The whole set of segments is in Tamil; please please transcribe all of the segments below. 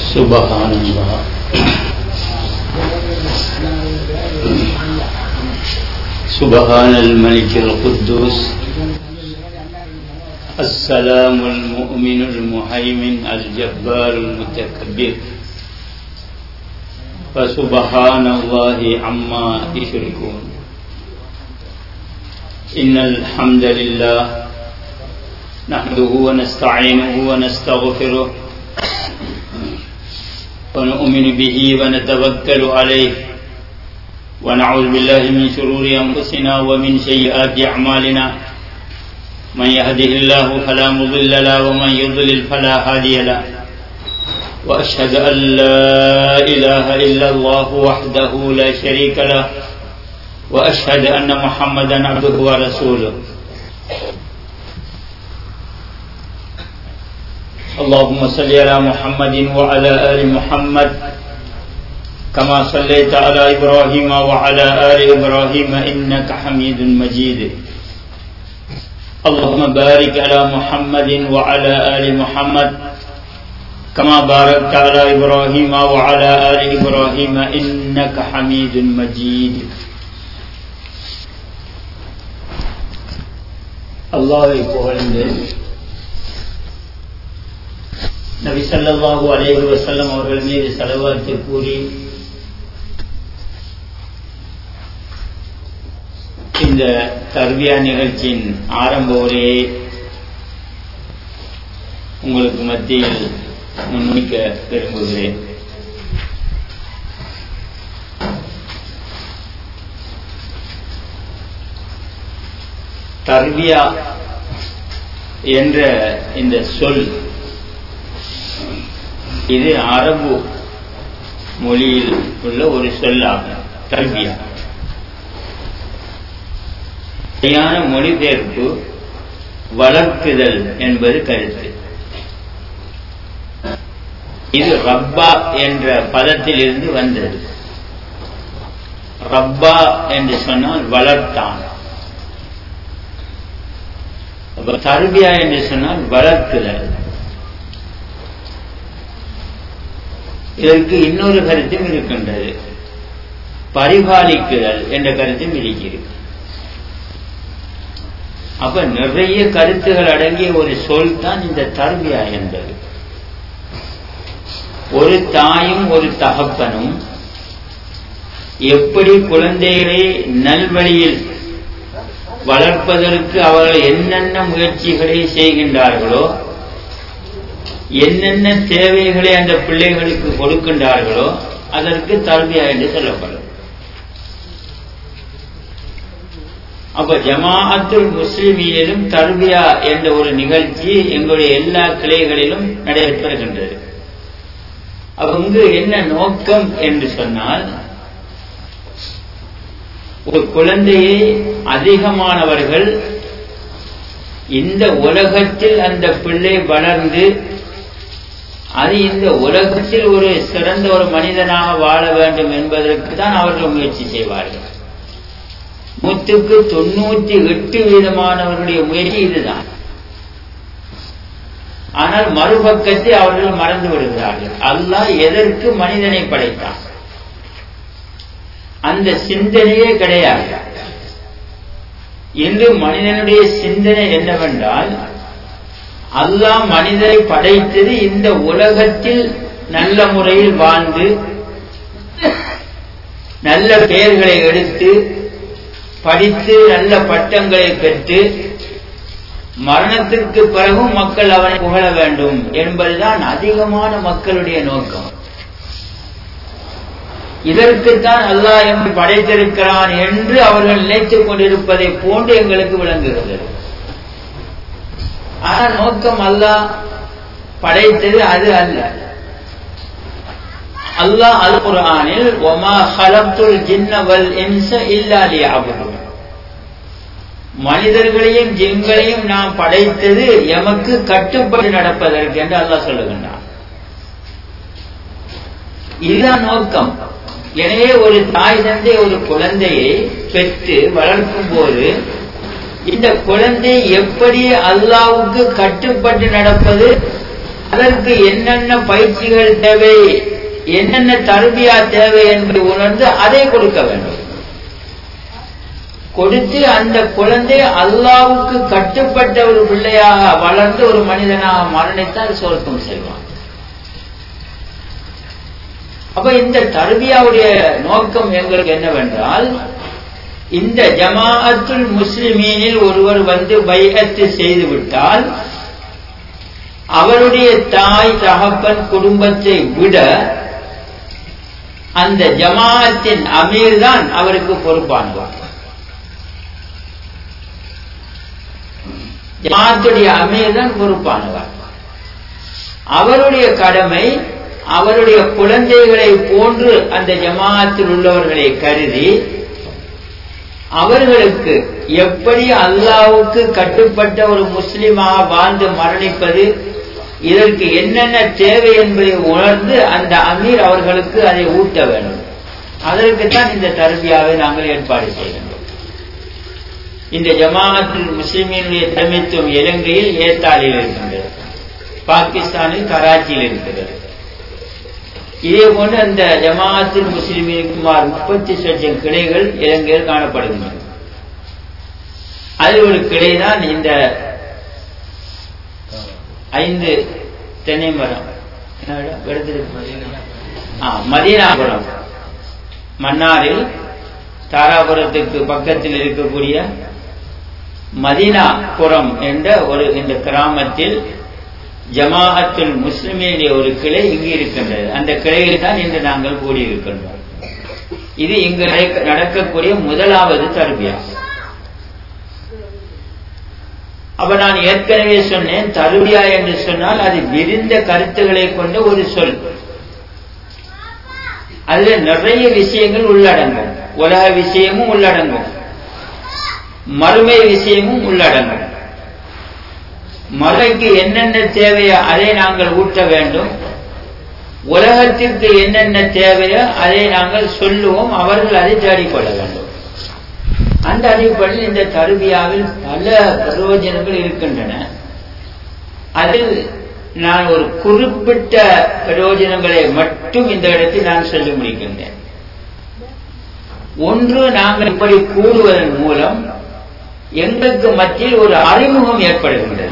سبحان الله سبحان الملك القدوس السلام المؤمن المهيمن الجبار المتكبر فسبحان الله عما يشركون إن الحمد لله نحمده ونستعينه ونستغفره ونؤمن به ونتوكل عليه ونعوذ بالله من شرور أنفسنا ومن سيئات أعمالنا من يهده الله فلا مضل له ومن يضلل فلا هادي له وأشهد أن لا إله إلا الله وحده لا شريك له وأشهد أن محمدا عبده ورسوله اللهم صل على محمد وعلى آل محمد كما صليت على إبراهيم وعلى آل إبراهيم إنك حميد مجيد اللهم بارك على محمد وعلى آل محمد كما باركت على إبراهيم وعلى آل إبراهيم إنك حميد مجيد الله புகழ்ந்து நபி ஸல்லல்லாஹு அலைஹி வஸல்லம் அவர்கள் மீது செலவாத்து கூறி இந்த தர்பியா நிகழ்ச்சியின் ஆரம்ப உரையை உங்களுக்கு மத்தியில் முன்வைக்க விரும்புகிறேன் தர்பியா என்ற இந்த சொல் இது அரபு மொழியில் உள்ள ஒரு சொல்லாகும் தர்பியா சரியான மொழிபெயர்ப்பு வளர்க்குதல் என்பது கருத்து இது ரப்பா என்ற பதத்திலிருந்து வந்தது ரப்பா என்று சொன்னால் வளர்த்தான் தர்பியா என்று சொன்னால் வளர்க்குதல் இதற்கு இன்னொரு கருத்தும் இருக்கின்றது பரிபாலிக்குதல் என்ற கருத்தும் இருக்கிறது அப்ப நிறைய கருத்துகள் அடங்கிய ஒரு சொல் தான் இந்த தர்பியா என்பது ஒரு தாயும் ஒரு தகப்பனும் எப்படி குழந்தைகளை நல்வழியில் வளர்ப்பதற்கு அவர்கள் என்னென்ன முயற்சிகளை செய்கின்றார்களோ என்னென்ன தேவைகளை அந்த பிள்ளைகளுக்கு கொடுக்கின்றார்களோ அதற்கு தர்பியா என்று சொல்லப்படும் அப்ப ஜமாஅத்துல் முஸ்லிமியிலும் தர்பியா என்ற ஒரு நிகழ்ச்சி எங்களுடைய எல்லா கிளைகளிலும் நடைபெறுகின்றது அங்கு என்ன நோக்கம் என்று சொன்னால் ஒரு குழந்தையை அதிகமானவர்கள் இந்த உலகத்தில் அந்த பிள்ளை வளர்ந்து அது இந்த உலகத்தில் ஒரு சிறந்த ஒரு மனிதனாக வாழ வேண்டும் என்பதற்கு தான் அவர்கள் முயற்சி செய்வார்கள் நூற்றுக்கு தொண்ணூற்றி எட்டு வீதமானவர்களுடைய முயற்சி இதுதான் ஆனால் மறுபக்கத்தை அவர்கள் மறந்து விடுகிறார்கள் அல்லாஹ் எதற்கு மனிதனை படைத்தான் அந்த சிந்தனையே கிடையாது இன்று மனிதனுடைய சிந்தனை என்னவென்றால் அல்லாஹ் மனிதரை படைத்தது இந்த உலகத்தில் நல்ல முறையில் வாழ்ந்து நல்ல பெயர்களை எடுத்து படித்து நல்ல பட்டங்களை பெற்று மரணத்திற்கு பிறகும் மக்கள் அவனை புகழ வேண்டும் என்பதுதான் அதிகமான மக்களுடைய நோக்கம் இதற்குத்தான் அல்லாஹ் எம்மை படைத்திருக்கிறான் என்று அவர்கள் நினைத்துக் கொண்டிருப்பதை போன்று எங்களுக்கு விளங்குகிறது ஆனால் நோக்கம் அல்லாஹ் படைத்தது அது அல்ல அல்லாஹ் அல் குர்ஆனில் ஒமா ஹலப்துல் ஜின்ன வல் இன்ச இல்லா லியஅபுதுன் மனிதர்களையும் ஜின்களையும் நாம் படைத்தது எமக்கு கட்டுப்பட்டு நடப்பதற்கு என்று அல்லாஹ் சொல்லுகின்றான் இதுதான் நோக்கம் எனவே ஒரு தாய் தந்தை ஒரு குழந்தையை பெற்று வளர்க்கும் போது இந்த குழந்தை எப்படி அல்லாவுக்கு கட்டுப்பட்டு நடப்பது அதற்கு என்னென்ன பயிற்சிகள் தேவை என்னென்ன தருபியா தேவை என்பதை உணர்ந்து அதை கொடுக்க வேண்டும் கொடுத்து அந்த குழந்தை அல்லாவுக்கு கட்டுப்பட்ட ஒரு பிள்ளையாக வளர்ந்து ஒரு மனிதனாக மரணித்தால் சொர்க்கம் செல்வான் அப்ப இந்த தர்பியாவுடைய நோக்கம் எங்களுக்கு என்னவென்றால் இந்த ஜமாஅத்துல் முஸ்லிமீனில் ஒருவர் வந்து பைகத்து செய்து விட்டால் அவருடைய தாய் தகப்பன் குடும்பத்தை விட அந்த ஜமாஅத்தின் அமீர் தான் அவருக்கு பொறுப்பானவர் ஜமாத்துடைய அமீர் தான் பொறுப்பானவர் அவருடைய கடமை அவருடைய குழந்தைகளை போன்று அந்த ஜமாத்தில் உள்ளவர்களை கருதி அவர்களுக்கு எப்படி அல்லாவுக்கு கட்டுப்பட்ட ஒரு முஸ்லிமாக வாழ்ந்து மரணிப்பது இதற்கு என்னென்ன தேவை என்பதை உணர்ந்து அந்த அமீர் அவர்களுக்கு அதை ஊட்ட வேண்டும் அதற்குத்தான் இந்த தர்பியாவை நாங்கள் ஏற்பாடு செய்கின்றோம் இந்த ஜமாஅத்தில் முஸ்லிமினுடைய தலைமைத்துவம் இலங்கையில் ஏத்தாலில் இருக்கின்றது பாகிஸ்தானில் கராச்சியில் இருக்கிறது இதே போன்று அந்த ஜமாஅத்தில் முஸ்லிமின் சுமார் முப்பத்தி லட்சம் கிளைகள் இலங்கையில் காணப்படுகின்றன அதில் ஒரு கிளை தான் இந்த ஐந்து தென்னை மரம் மதீனாபுரம் மன்னாரில் தாராபுரத்துக்கு பக்கத்தில் இருக்கக்கூடிய மதீனாபுரம் என்ற ஒரு இந்த கிராமத்தில் ஜமாஅத்துல் முஸ்லிமினுடைய ஒரு கிளை இங்கு இருக்கின்றது அந்த கிளையில் தான் இன்று நாங்கள் கூடியிருக்கின்றோம் இது இங்கு நடக்கக்கூடிய முதலாவது தர்பியா அப்ப நான் ஏற்கனவே சொன்னேன் தருவியா என்று சொன்னால் அது விரிந்த கருத்துக்களை கொண்ட ஒரு சொல் அதுல நிறைய விஷயங்கள் உள்ளடங்கும் உலக விஷயமும் உள்ளடங்கும் மறுமை விஷயமும் உள்ளடங்கும் மலைக்கு என்னென்ன தேவையோ அதை நாங்கள் ஊட்ட வேண்டும் உலகத்திற்கு என்னென்ன தேவையோ அதை நாங்கள் சொல்லுவோம் அவர்கள் அதை தேடிக்கொள்ள வேண்டும் அந்த அடிப்படையில் இந்த தருவியாவில் பல பிரயோஜனங்கள் இருக்கின்றன அதில் நான் ஒரு குறிப்பிட்ட பிரயோஜனங்களை மட்டும் இந்த இடத்தில் நான் சொல்லி முடிக்கின்றேன் ஒன்று நாங்கள் இப்படி கூடுவதன் மூலம் எங்களுக்கு மத்தியில் ஒரு அறிமுகம் ஏற்படுகின்றது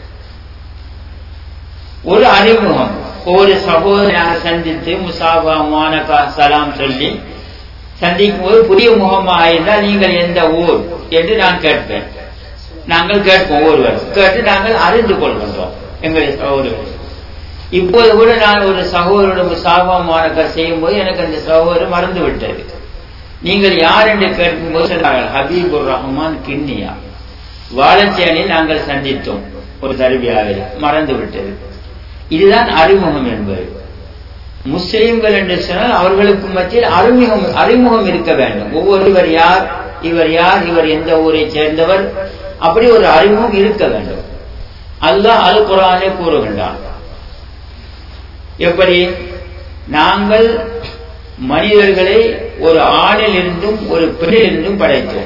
ஒரு அறிமுகம் ஒரு சகோதரனாக சந்தித்து முசாபா மானகா சலாம் சொல்லி சந்திக்கும் போது புதிய முகமாக இருந்தால் நீங்கள் எந்த ஊர் என்று நான் கேட்பேன் நாங்கள் கேட்போம் ஒருவர் கேட்டு நாங்கள் அறிந்து கொள்கின்றோம் எங்களை சகோதரர்கள் இப்போது கூட நான் ஒரு சகோதரோட முசாபா மானகா செய்யும் போது எனக்கு அந்த சகோதரர் மறந்து விட்டது நீங்கள் யார் என்று கேட்கும்போது சொன்னார்கள் ஹபீபுர் ரஹ்மான் கிண்ணியா வாழச்சேனில் நாங்கள் சந்தித்தோம் ஒரு தருவியாவில் மறந்து விட்டது இதுதான் அறிமுகம் என்பது முஸ்லிம்கள் என்று சொன்னால் அவர்களுக்கு மத்தியில் அறிமுகம் அறிமுகம் இருக்க வேண்டும் ஒவ்வொருவர் யார் இவர் யார் இவர் எந்த ஊரை சேர்ந்தவர் அப்படி ஒரு அறிமுகம் இருக்க வேண்டும் அல்லாஹ் அல் குரானே கூறுகின்றான் எப்படி நாங்கள் மனிதர்களை ஒரு ஆணில் இருந்தும் ஒரு பெண்ணில் இருந்தும் படைத்தோம்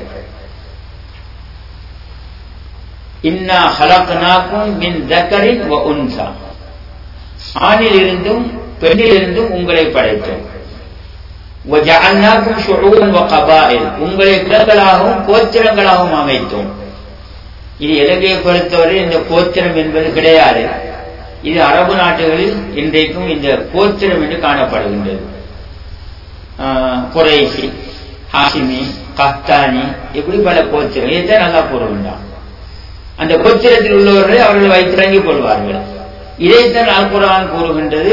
இன்னா ஹலக்னாக்கும் மின் தக்கரின் உன்சா ஆணில் இருந்தும் பெண்ணில் இருந்தும் உங்களை படைத்தோம் உங்களை குலங்களாகவும் கோத்திரங்களாகவும் அமைத்தோம் இது இலங்கையை பொறுத்தவரை இந்த கோத்திரம் என்பது கிடையாது இது அரபு நாடுகளில் இன்றைக்கும் இந்த கோத்திரம் என்று காணப்படுகின்றது குறைசி ஹாசிமி கஸ்தானி இப்படி பல கோத்திரம் இதைத்தான் நல்லா கூற வேண்டாம் அந்த கோத்திரத்தில் உள்ளவர்களை அவர்கள் வைத்திறங்கிக் கொள்வார்கள் இதைத்தான் அல்குரான் கூறுகின்றது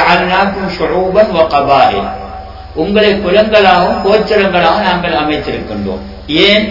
உங்களை குலங்களாகவும் கோச்சரங்களாகவும் நாங்கள் அமைத்திருக்கின்றோம் ஏன்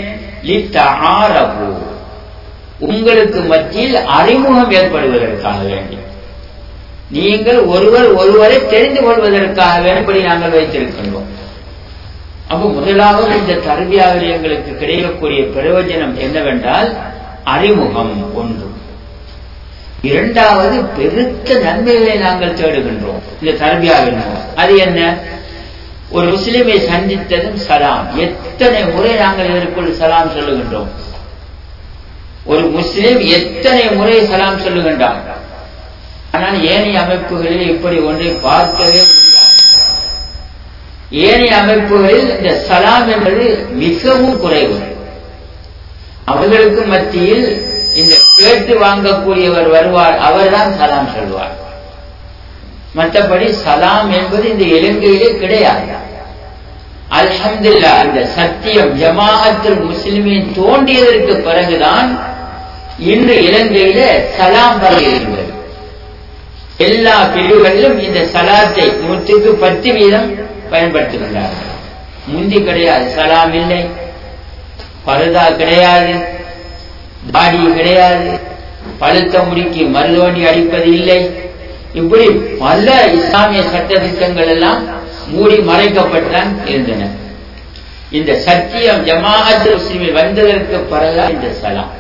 உங்களுக்கு மத்தியில் அறிமுகம் ஏற்படுவதற்காக வேண்டி நீங்கள் ஒருவர் ஒருவரை தெரிந்து கொள்வதற்காக வேண்டி நாங்கள் வைத்திருக்கின்றோம் அப்போ முதலாவது இந்த தர்பியாவில் எங்களுக்கு கிடைக்கக்கூடிய பிரயோஜனம் என்னவென்றால் அறிமுகம் ஒன்று இரண்டாவது பெருத்த நன்மைகளை நாங்கள் தேடுகின்றோம் இந்த தர்பியாவின் அது என்ன ஒரு முஸ்லிமை சந்தித்ததும் சலாம் எத்தனை முறை நாங்கள் இதற்குள் சலாம் சொல்லுகின்றோம் ஒரு முஸ்லிம் எத்தனை முறை சலாம் சொல்லுகின்றான் ஆனால் ஏனைய அமைப்புகளில் இப்படி ஒன்றை பார்க்கவே முடியாது ஏனைய அமைப்புகளில் இந்த சலாம் என்பது மிகவும் குறைவு அவர்களுக்கு மத்தியில் இந்த கேட்டு வாங்கக்கூடியவர் வருவார் அவர்தான் சலாம் சொல்வார் மற்றபடி சலாம் என்பது இந்த இலங்கையிலே கிடையாது அல்ஹம்துல்லா இந்த சத்தியம் ஜமாஅத்துல் முஸ்லிமின் தோண்டியதற்கு பிறகுதான் இன்று இலங்கையில சலாம் வருகிறது எல்லா பிரிவுகளிலும் இந்த சலாத்தை நூற்றுக்கு பத்து வீதம் பயன்படுத்துகின்றார்கள் முந்தி கிடையாது சலாம் இல்லை பருதா கிடையாது தாடி கிடையாது பழுத்த முடிக்கு மருதோண்டி அடிப்பது இல்லை இப்படி பல இஸ்லாமிய சட்ட திட்டங்கள் எல்லாம் மூடி மறைக்கப்பட்டுதான் இருந்தன இந்த சத்தியம் ஜமாஅத் முஸ்லிமில் வந்ததற்கு பிறகுதான் இந்த சலாம்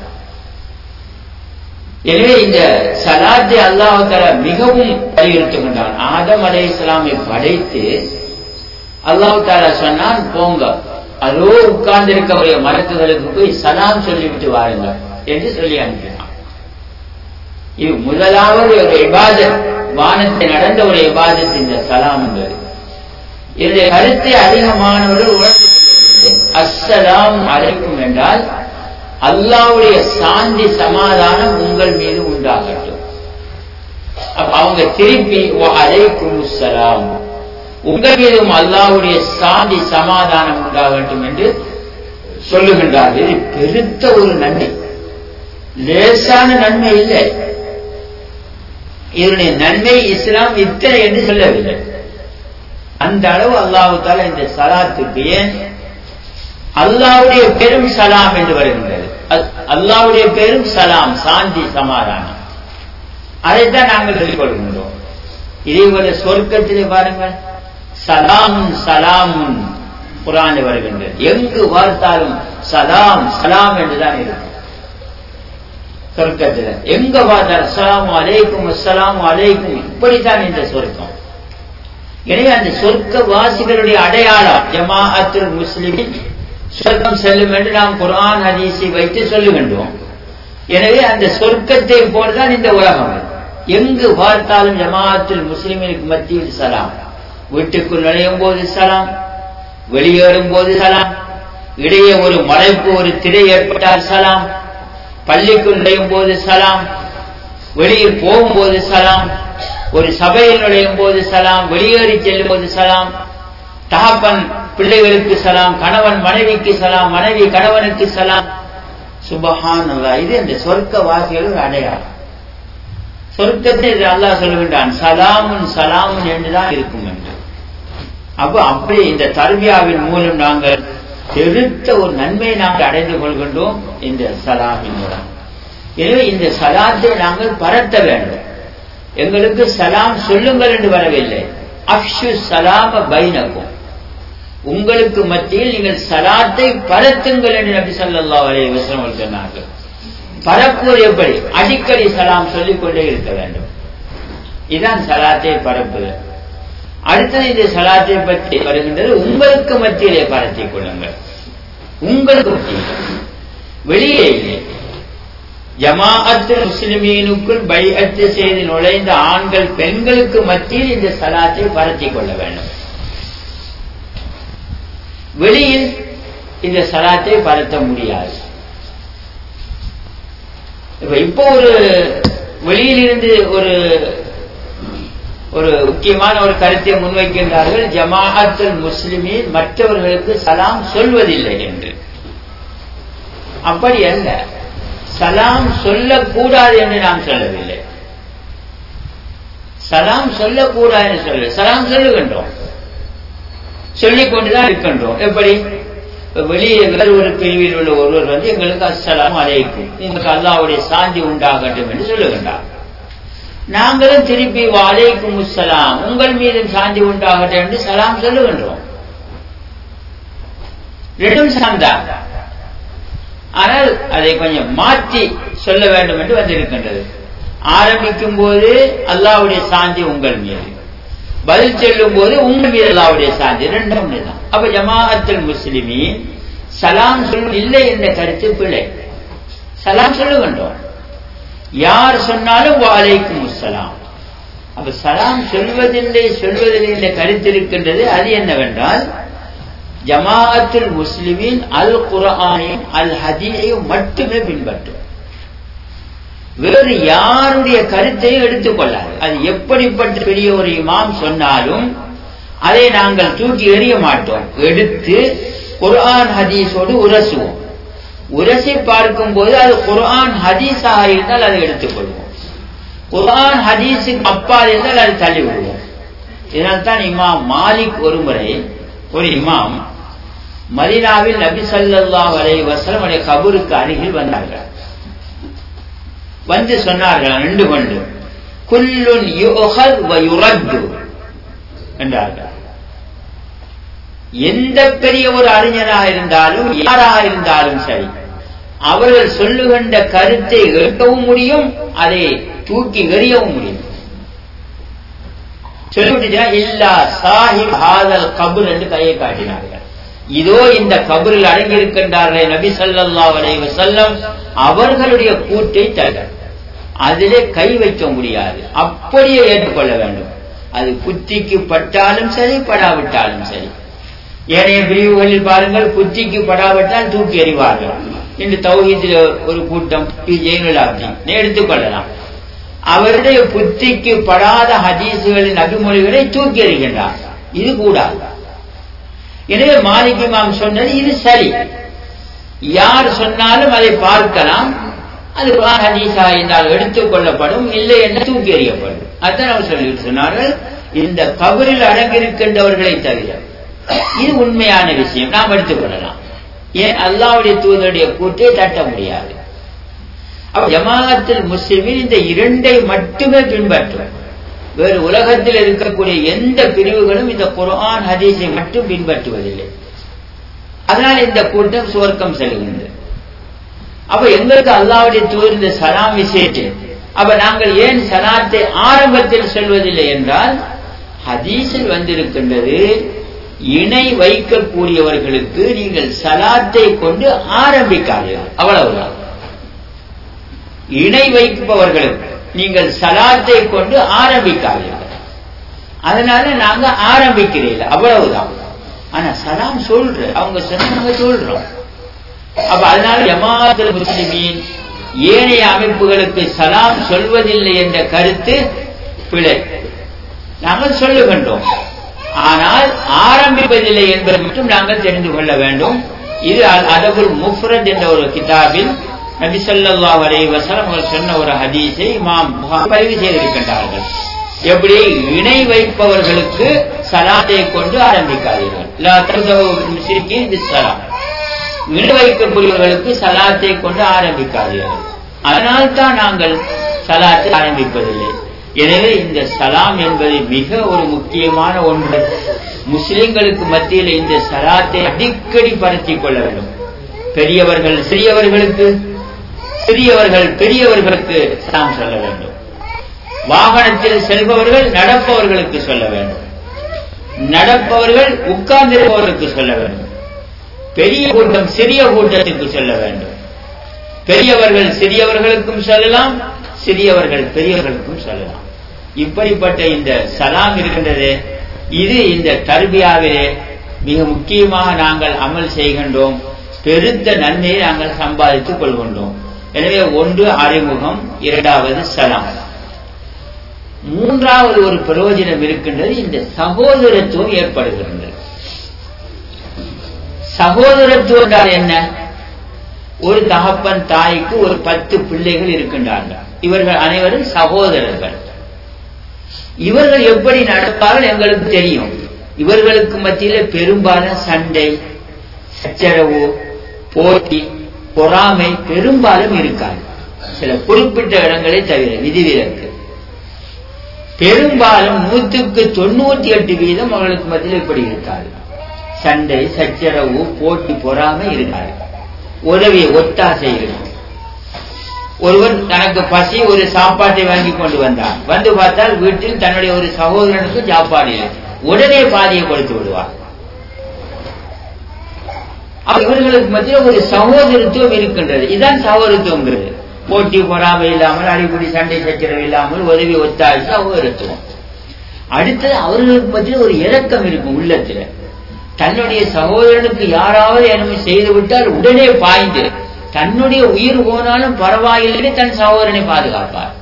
எனவே இந்த சலாத்தை அல்லாஹால மிகவும் வலியுறுத்துகின்றான் ஆதம் அலை இஸ்லாமை படைத்து அல்லாஹு தாலா சொன்னான் போங்க அதோ உட்கார்ந்து இருக்கக்கூடிய மரத்துகளுக்கு போய் சலாம் சொல்லிவிட்டு வாருங்கள் என்று சொல்லி அனுப்பினான் இது முதலாவது ஒரு இபாதத் வானத்தை நடந்த ஒரு இபாதத் இந்த சலாம் என்பது இதனுடைய கருத்தை அதிகமானவர்கள் உணர்ந்து அஸ்ஸலாம் அழைக்கும் என்றால் அல்லாவுடைய சாந்தி சமாதானம் உங்கள் மீது உண்டாகட்டும் அவங்க திருப்பி அலைக்கும் சலாம் உங்கள் மீதும் அல்லாவுடைய சாந்தி சமாதானம் உண்டாகட்டும் என்று சொல்லுகின்றார்கள் இது பெருத்த ஒரு நன்மை லேசான நன்மை இல்லை இதனுடைய நன்மை இஸ்லாம் இத்தனை என்று சொல்லவில்லை அந்த அளவு அல்லாஹு தாலா இந்த சலாத்துக்கு ஏன் அல்லாவுடைய பெரும் சலாம் என்று வருகின்றது அல்லாவுடைய பெரும் சலாம் சாந்தி சமாதானம் அதைத்தான் நாங்கள் சொல்லிக் கொள்கின்றோம் இதே போல சொர்க்கத்திலே பாருங்கள் சலாமுன் சலாமுன் குரான் வருகின்றது எங்கு பார்த்தாலும் சலாம் சலாம் என்றுதான் இருக்கும் சொர்க்கத்தில் எங்க பார்த்தாலும் அஸ்லாம் அலைக்கும் அஸ்லாம் அலைக்கும் இப்படித்தான் இந்த சொர்க்கம் எனவே அந்த சொர்க்க வாசிகளுடைய அடையாளம் ஜமாஅத்துல் முஸ்லிமின் சொர்க்கம் செல்லும் என்று நாம் குரான் ஹதீஸை வைத்து சொல்லுகின்றோம் எனவே அந்த சொர்க்கத்தை போலதான் இந்த உலகம் எங்கு பார்த்தாலும் ஜமாஅத்துல் முஸ்லிமிற்கு மத்தியில் சலாம் வீட்டுக்குள் நுழையும் போது சலாம் வெளியேறும் போது சலாம் இடையே ஒரு மறைப்பு ஒரு திரை ஏற்பட்டால் சலாம் பள்ளிக்குள் நுழையும் போது சலாம் வெளியில் போகும்போது சலாம் ஒரு சபையில் நுழையும் போது சலாம் வெளியேறி செல்லும் போது சலாம் தகப்பன் பிள்ளைகளுக்கு சலாம் கணவன் மனைவிக்கு சலாம் மனைவி கணவனுக்கு சலாம் சுபஹான் இது இந்த சொர்க்க வாசிகள் ஒரு அடையாளம் சொர்க்கத்தை அல்லாஹ் சொல்லுகின்றான் சலாமுன் சலாமுன் என்றுதான் இருக்கும் என்று அப்ப அப்படி இந்த தர்பியாவின் மூலம் நாங்கள் பெருத்த ஒரு நன்மையை நாங்கள் அடைந்து கொள்கின்றோம் இந்த சலாமின் மூலம் எனவே இந்த சலாத்தை நாங்கள் பரத்த வேண்டும் எங்களுக்கு சலாம் சொல்லுங்கள் என்று வரவில்லை அப்ஷு சலாம பைனக்கும் உங்களுக்கு மத்தியில் நீங்கள் சலாத்தை பரத்துங்கள் என்று நபி சல்லா அலே வசனம் சொன்னார்கள் பரப்புவது எப்படி அடிக்கடி சலாம் சொல்லிக் கொண்டே இருக்க வேண்டும் இதுதான் சலாத்தை பரப்புதல் அடுத்தது இந்த சலாத்தை பற்றி வருகின்றது உங்களுக்கு மத்தியிலே பரத்திக் கொள்ளுங்கள் உங்களுக்கு மத்தியில் வெளியே இல்லை ஜமாஅத்து முஸ்லிமீனுக்குள் பைஅத்து செய்து நுழைந்த ஆண்கள் பெண்களுக்கு மத்தியில் இந்த சலாத்தை பரத்திக் கொள்ள வேண்டும் வெளியில் இந்த சலாத்தை பரத்த முடியாது இப்ப இப்போ ஒரு வெளியில் இருந்து ஒரு ஒரு முக்கியமான ஒரு கருத்தை முன்வைக்கின்றார்கள் ஜமாஅத்துல் முஸ்லிமின் மற்றவர்களுக்கு சலாம் சொல்வதில்லை என்று அப்படி அல்ல சலாம் சொல்லக்கூடாது என்று நாம் சொல்லவில்லை சலாம் சொல்லக்கூடாது என்று சொல்ல சலாம் சொல்லுகின்றோம் சொல்லிக் கொண்டுதான் இருக்கின்றோம் எப்படி வெளியே வேறு ஒரு பிரிவில் உள்ள ஒருவர் வந்து எங்களுக்கு அஸ்ஸலாம் அலைக்கும் உங்களுக்கு அல்லாவுடைய சாந்தி உண்டாகட்டும் என்று சொல்லுகின்றார் நாங்களும் திருப்பி வாழைக்கும் முஸ்ஸலாம் உங்கள் மீது சாந்தி உண்டாகட்டும் என்று சலாம் சொல்லுகின்றோம் ரெண்டும் சாந்தான் ஆனால் அதை கொஞ்சம் மாற்றி சொல்ல வேண்டும் என்று வந்திருக்கின்றது ஆரம்பிக்கும் போது அல்லாவுடைய சாந்தி உங்கள் மீது பதில் சொல்லும் போது உங்கள் மீது அல்லாவுடைய சாந்தி ரெண்டும் தான் அப்ப ஜமாஅத்துல் முஸ்லிமின் சலாம் சொல்ல இல்லை என்ற கருத்து பிழை சலாம் சொல்லுகின்றோம் யார் சொன்னாலும் வாழைக்கும் முஸ்லாம் அப்ப சலாம் சொல்வதில்லை சொல்வதில்லை என்ற கருத்து இருக்கின்றது அது என்னவென்றால் ஜமாஅத்துல் முஸ்லிமின் அல் குரானையும் அல் ஹதீஸையும் மட்டுமே பின்பற்றும் வேறு யாருடைய கருத்தையும் எடுத்துக்கொள்ளாது அது எப்படிப்பட்ட பெரிய ஒரு இமாம் சொன்னாலும் அதை நாங்கள் தூக்கி எறிய மாட்டோம் எடுத்து குர்ஆன் ஹதீஸோடு உரசுவோம் உரசி பார்க்கும் போது அது குர்ஆன் ஹதீஸாக இருந்தால் அதை எடுத்துக்கொள்வோம் குர்ஆன் ஹதீஸுக்கு அப்பால் இருந்தால் அதை தள்ளி விடுவோம் இதனால் தான் இமாம் மாலிக் ஒரு முறை ஒரு இமாம் மதினாவில் நபி ஸல்லல்லாஹு அலைஹி வஸல்லம் உடைய கபருக்கு அருகில் வந்தார்கள் வந்து சொன்னார்கள் ரெண்டு கொண்டு குல்லுன் யுஹல் வ யுரத்து என்றார்கள் எந்த பெரிய ஒரு அறிஞராக இருந்தாலும் யாராக இருந்தாலும் சரி அவர்கள் சொல்லுகின்ற கருத்தை ஏற்கவும் முடியும் அதை தூக்கி எறியவும் முடியும் சொல்லிவிட்டு இல்லா சாஹிப் ஹாதல் கபுர் என்று கையை காட்டினார்கள் இதோ இந்த கபரில் அடங்கியிருக்கின்றார்களே நபி ஸல்லல்லாஹு அலைஹி வஸல்லம் அவர்களுடைய கூட்டை தவிர அதிலே கை வைக்க முடியாது அப்படியே ஏற்றுக்கொள்ள வேண்டும் அது புத்திக்கு பட்டாலும் சரி படாவிட்டாலும் சரி ஏனைய பிரிவுகளில் பாருங்கள் புத்திக்கு படாவிட்டால் தூக்கி எறிவார்கள் இன்று தௌஹீதில் ஒரு கூட்டம் பி ஜெயலலிதா எடுத்துக்கொள்ளலாம் அவருடைய புத்திக்கு படாத ஹதீசுகளின் அபிமொழிகளை தூக்கி எறிகின்றார் இது கூடாது எனவே மாலிக் இமாம் சொன்னது இது சரி யார் சொன்னாலும் அதை பார்க்கலாம் அது குர்ஆன் ஹதீஸா என்றால் எடுத்துக் கொள்ளப்படும் இல்லை என்று தூக்கி எறியப்படும் அதான் அவர் சொல்லிட்டு சொன்னார்கள் இந்த கபரில் அடங்கியிருக்கின்றவர்களை தவிர இது உண்மையான விஷயம் நாம் எடுத்துக்கொள்ளலாம் ஏன் அல்லாவுடைய தூதருடைய கூட்டை தட்ட முடியாது அப்ப ஜமாஅத்தில் முஸ்லிமின் இந்த இரண்டை மட்டுமே பின்பற்றும் வேறு உலகத்தில் இருக்கக்கூடிய எந்த பிரிவுகளும் இந்த குர்ஆன் ஹதீஸை மட்டும் பின்பற்றுவதில்லை அதனால் இந்த கூட்டம் சுவர்க்கம் செல்கின்றது அப்ப எங்களுக்கு அல்லாவுடைய தூர் இந்த சலாம் விஷயத்தை அப்ப நாங்கள் ஏன் சலாத்தை ஆரம்பத்தில் சொல்வதில்லை என்றால் ஹதீஸில் வந்திருக்கின்றது இணை வைக்கக்கூடியவர்களுக்கு நீங்கள் சலாத்தை கொண்டு ஆரம்பிக்காதீர்கள் அவ்வளவுதான் இணை வைப்பவர்களுக்கு நீங்கள் சலாத்தை கொண்டு ஆரம்பிக்காதீர்கள் அதனால நாங்க ஆரம்பிக்கிறீர்கள் அவ்வளவுதான் ஆனா சலாம் சொல்ற அவங்க சொன்னாங்க சொல்றோம் அப்ப அதனால ஜமாஅத்துல் முஸ்லிமீன் ஏனைய அமைப்புகளுக்கு சலாம் சொல்வதில்லை என்ற கருத்து பிழை நாங்கள் சொல்லுகின்றோம் ஆனால் ஆரம்பிப்பதில்லை என்பதை மட்டும் நாங்கள் தெரிந்து கொள்ள வேண்டும் இது அதபுல் முஃப்ரத் என்ற ஒரு கிதாபில் நபி ஸல்லல்லாஹு அலைஹி வஸல்லம் அவர்கள் சொன்ன ஒரு ஹதீஸை இமாம் புகாரி பதிவு செய்திருக்கின்றார்கள் எப்படி இணை வைப்பவர்களுக்கு சலாத்தை கொண்டு ஆரம்பிக்காதீர்கள் லா தர்தவு முஸ்ரிக்கீன் பிஸ்ஸலாம் இணை வைக்கக்கூடியவர்களுக்கு சலாத்தை கொண்டு ஆரம்பிக்காதீர்கள் அதனால் தான் நாங்கள் சலாத்தை ஆரம்பிப்பதில்லை எனவே இந்த சலாம் என்பது மிக ஒரு முக்கியமான ஒன்று முஸ்லிம்களுக்கு மத்தியில் இந்த சலாத்தை அடிக்கடி பரத்திக் கொள்ள வேண்டும் பெரியவர்கள் சிறியவர்களுக்கு சிறியவர்கள் பெரியவர்களுக்கு சலாம் சொல்ல வேண்டும் வாகனத்தில் செல்பவர்கள் நடப்பவர்களுக்கு சொல்ல வேண்டும் நடப்பவர்கள் உட்கார்ந்திருப்பவர்களுக்கு சொல்ல வேண்டும் பெரிய கூட்டம் சிறிய கூட்டத்திற்கு சொல்ல வேண்டும் பெரியவர்கள் சிறியவர்களுக்கும் சொல்லலாம் சிறியவர்கள் பெரியவர்களுக்கும் சொல்லலாம் இப்படிப்பட்ட இந்த சலாம் இருக்கின்றது இது இந்த தர்பியாவிலே மிக முக்கியமாக நாங்கள் அமல் செய்கின்றோம் பெருத்த நன்மையை நாங்கள் சம்பாதித்துக் கொள்கின்றோம் எனவே ஒன்று அறிமுகம் இரண்டாவது சலாம் மூன்றாவது ஒரு பிரயோஜனம் இருக்கின்றது இந்த சகோதரத்துவம் ஏற்படுகின்றது சகோதரத்துவம் என்றால் என்ன ஒரு தகப்பன் தாய்க்கு ஒரு பத்து பிள்ளைகள் இருக்கின்றார்கள் இவர்கள் அனைவரும் சகோதரர்கள் இவர்கள் எப்படி நடப்பார்கள் எங்களுக்கு தெரியும் இவர்களுக்கு மத்தியில பெரும்பாலும் சண்டை சச்சரவு போட்டி பொறாமை பெரும்பாலும் இருக்காது சில குறிப்பிட்ட இடங்களை தவிர விதிவிலக்கு பெரும்பாலும் நூற்றுக்கு தொண்ணூத்தி எட்டு வீதம் அவர்களுக்கு மத்தியில் இப்படி இருக்காது சண்டை சச்சரவு போட்டி பொறாமை இருக்காது உதவி ஒத்தாசை இருக்கும் ஒருவர் தனக்கு பசி ஒரு சாப்பாட்டை வாங்கி கொண்டு வந்தார் வந்து பார்த்தால் வீட்டில் தன்னுடைய ஒரு சகோதரனுக்கு சாப்பாடு இல்லை உடனே பாதியை கொடுத்து விடுவார் இவர்களுக்கு மத்தியில் ஒரு சகோதரத்துவம் இருக்கின்றது இதுதான் சகோதரத்துவங்கிறது போட்டி பொறாமை இல்லாமல் அடிப்படை சண்டை சச்சரவு இல்லாமல் உதவி ஒத்தாழ்ச்சி சகோதரத்துவம் அடுத்தது அவர்களுக்கு பற்றி ஒரு இரக்கம் இருக்கும் உள்ளத்துல தன்னுடைய சகோதரனுக்கு யாராவது என்னமே செய்து விட்டால் உடனே பாய்ந்து தன்னுடைய உயிர் போனாலும் பரவாயில்லை தன் சகோதரனை பாதுகாப்பார்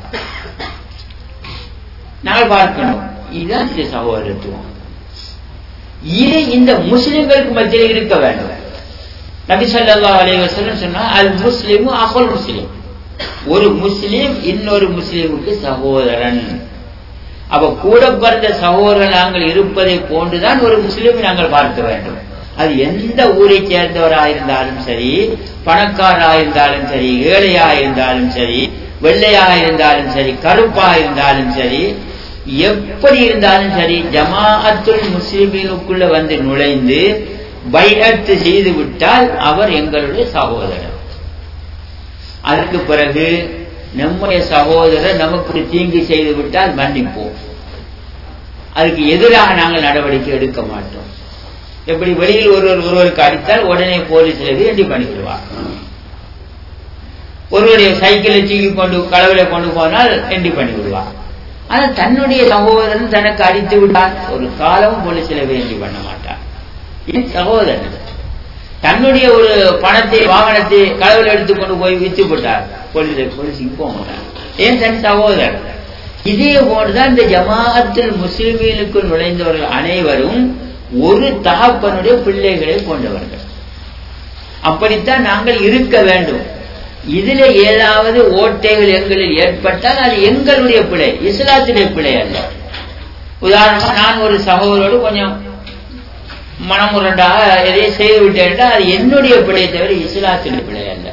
நாங்கள் பார்க்கணும் இதுதான் இந்த சகோதரத்துவம் இது இந்த முஸ்லிம்களுக்கு மத்தியில் இருக்க வேண்டும் நபி சொல்லா அலைவசம் சொன்னா அல் முஸ்லிமு அகல் முஸ்லிம் ஒரு முஸ்லிம் இன்னொரு முஸ்லிமுக்கு சகோதரன் அப்ப கூட பிறந்த சகோதரன் நாங்கள் இருப்பதை போன்றுதான் ஒரு முஸ்லிம் நாங்கள் பார்க்க வேண்டும் அது எந்த ஊரை சேர்ந்தவராயிருந்தாலும் சரி பணக்காரராயிருந்தாலும் சரி ஏழையா இருந்தாலும் சரி வெள்ளையா இருந்தாலும் சரி கருப்பா இருந்தாலும் சரி எப்படி இருந்தாலும் சரி ஜமாஅத்துல் முஸ்லிமீனுக்குள்ள வந்து நுழைந்து பைஅத்து செய்து விட்டால் அவர் எங்களுடைய சகோதரர் அதற்கு பிறகு நம்முடைய சகோதரர் நமக்கு தீங்கு செய்து விட்டால் மன்னிப்போம் அதுக்கு எதிராக நாங்கள் நடவடிக்கை எடுக்க மாட்டோம் எப்படி வெளியில் ஒருவர் ஒருவருக்கு அடித்தால் உடனே போலீஸ்ல வேண்டி பண்ணிடுவார் ஒருவருடைய சைக்கிளை தூக்கி கொண்டு களவில கொண்டு போனால் எண்டி பண்ணி விடுவார் ஆனால் தன்னுடைய சகோதரன் தனக்கு அடித்து விட்டார் ஒரு காலமும் போலீஸ்ல வேண்டி பண்ண மாட்டார் இது சகோதரன் தன்னுடைய ஒரு பணத்தை வாகனத்தை களவில் எடுத்துக்கொண்டு போய் வித்து விட்டார் போலீஸ் போலீஸுக்கு போக மாட்டார் ஏன் தன் சகோதரர் இதே போன்றுதான் இந்த ஜமாஅத்தில் முஸ்லிமீனுக்கு நுழைந்தவர்கள் அனைவரும் ஒரு தகப்பனுடைய பிள்ளைகளை போன்றவர்கள் அப்படித்தான் நாங்கள் இருக்க வேண்டும் இதுல ஏதாவது ஓட்டைகள் எங்களில் ஏற்பட்டால் அது எங்களுடைய பிழை இஸ்லாத்துடைய பிழை அல்ல உதாரணமா நான் ஒரு சகோதரோடு கொஞ்சம் மனமுரண்டாக எதையும் செய்து விட்டேன் அது என்னுடைய பிழை தவிர இஸ்லாத்துடைய பிழை அல்ல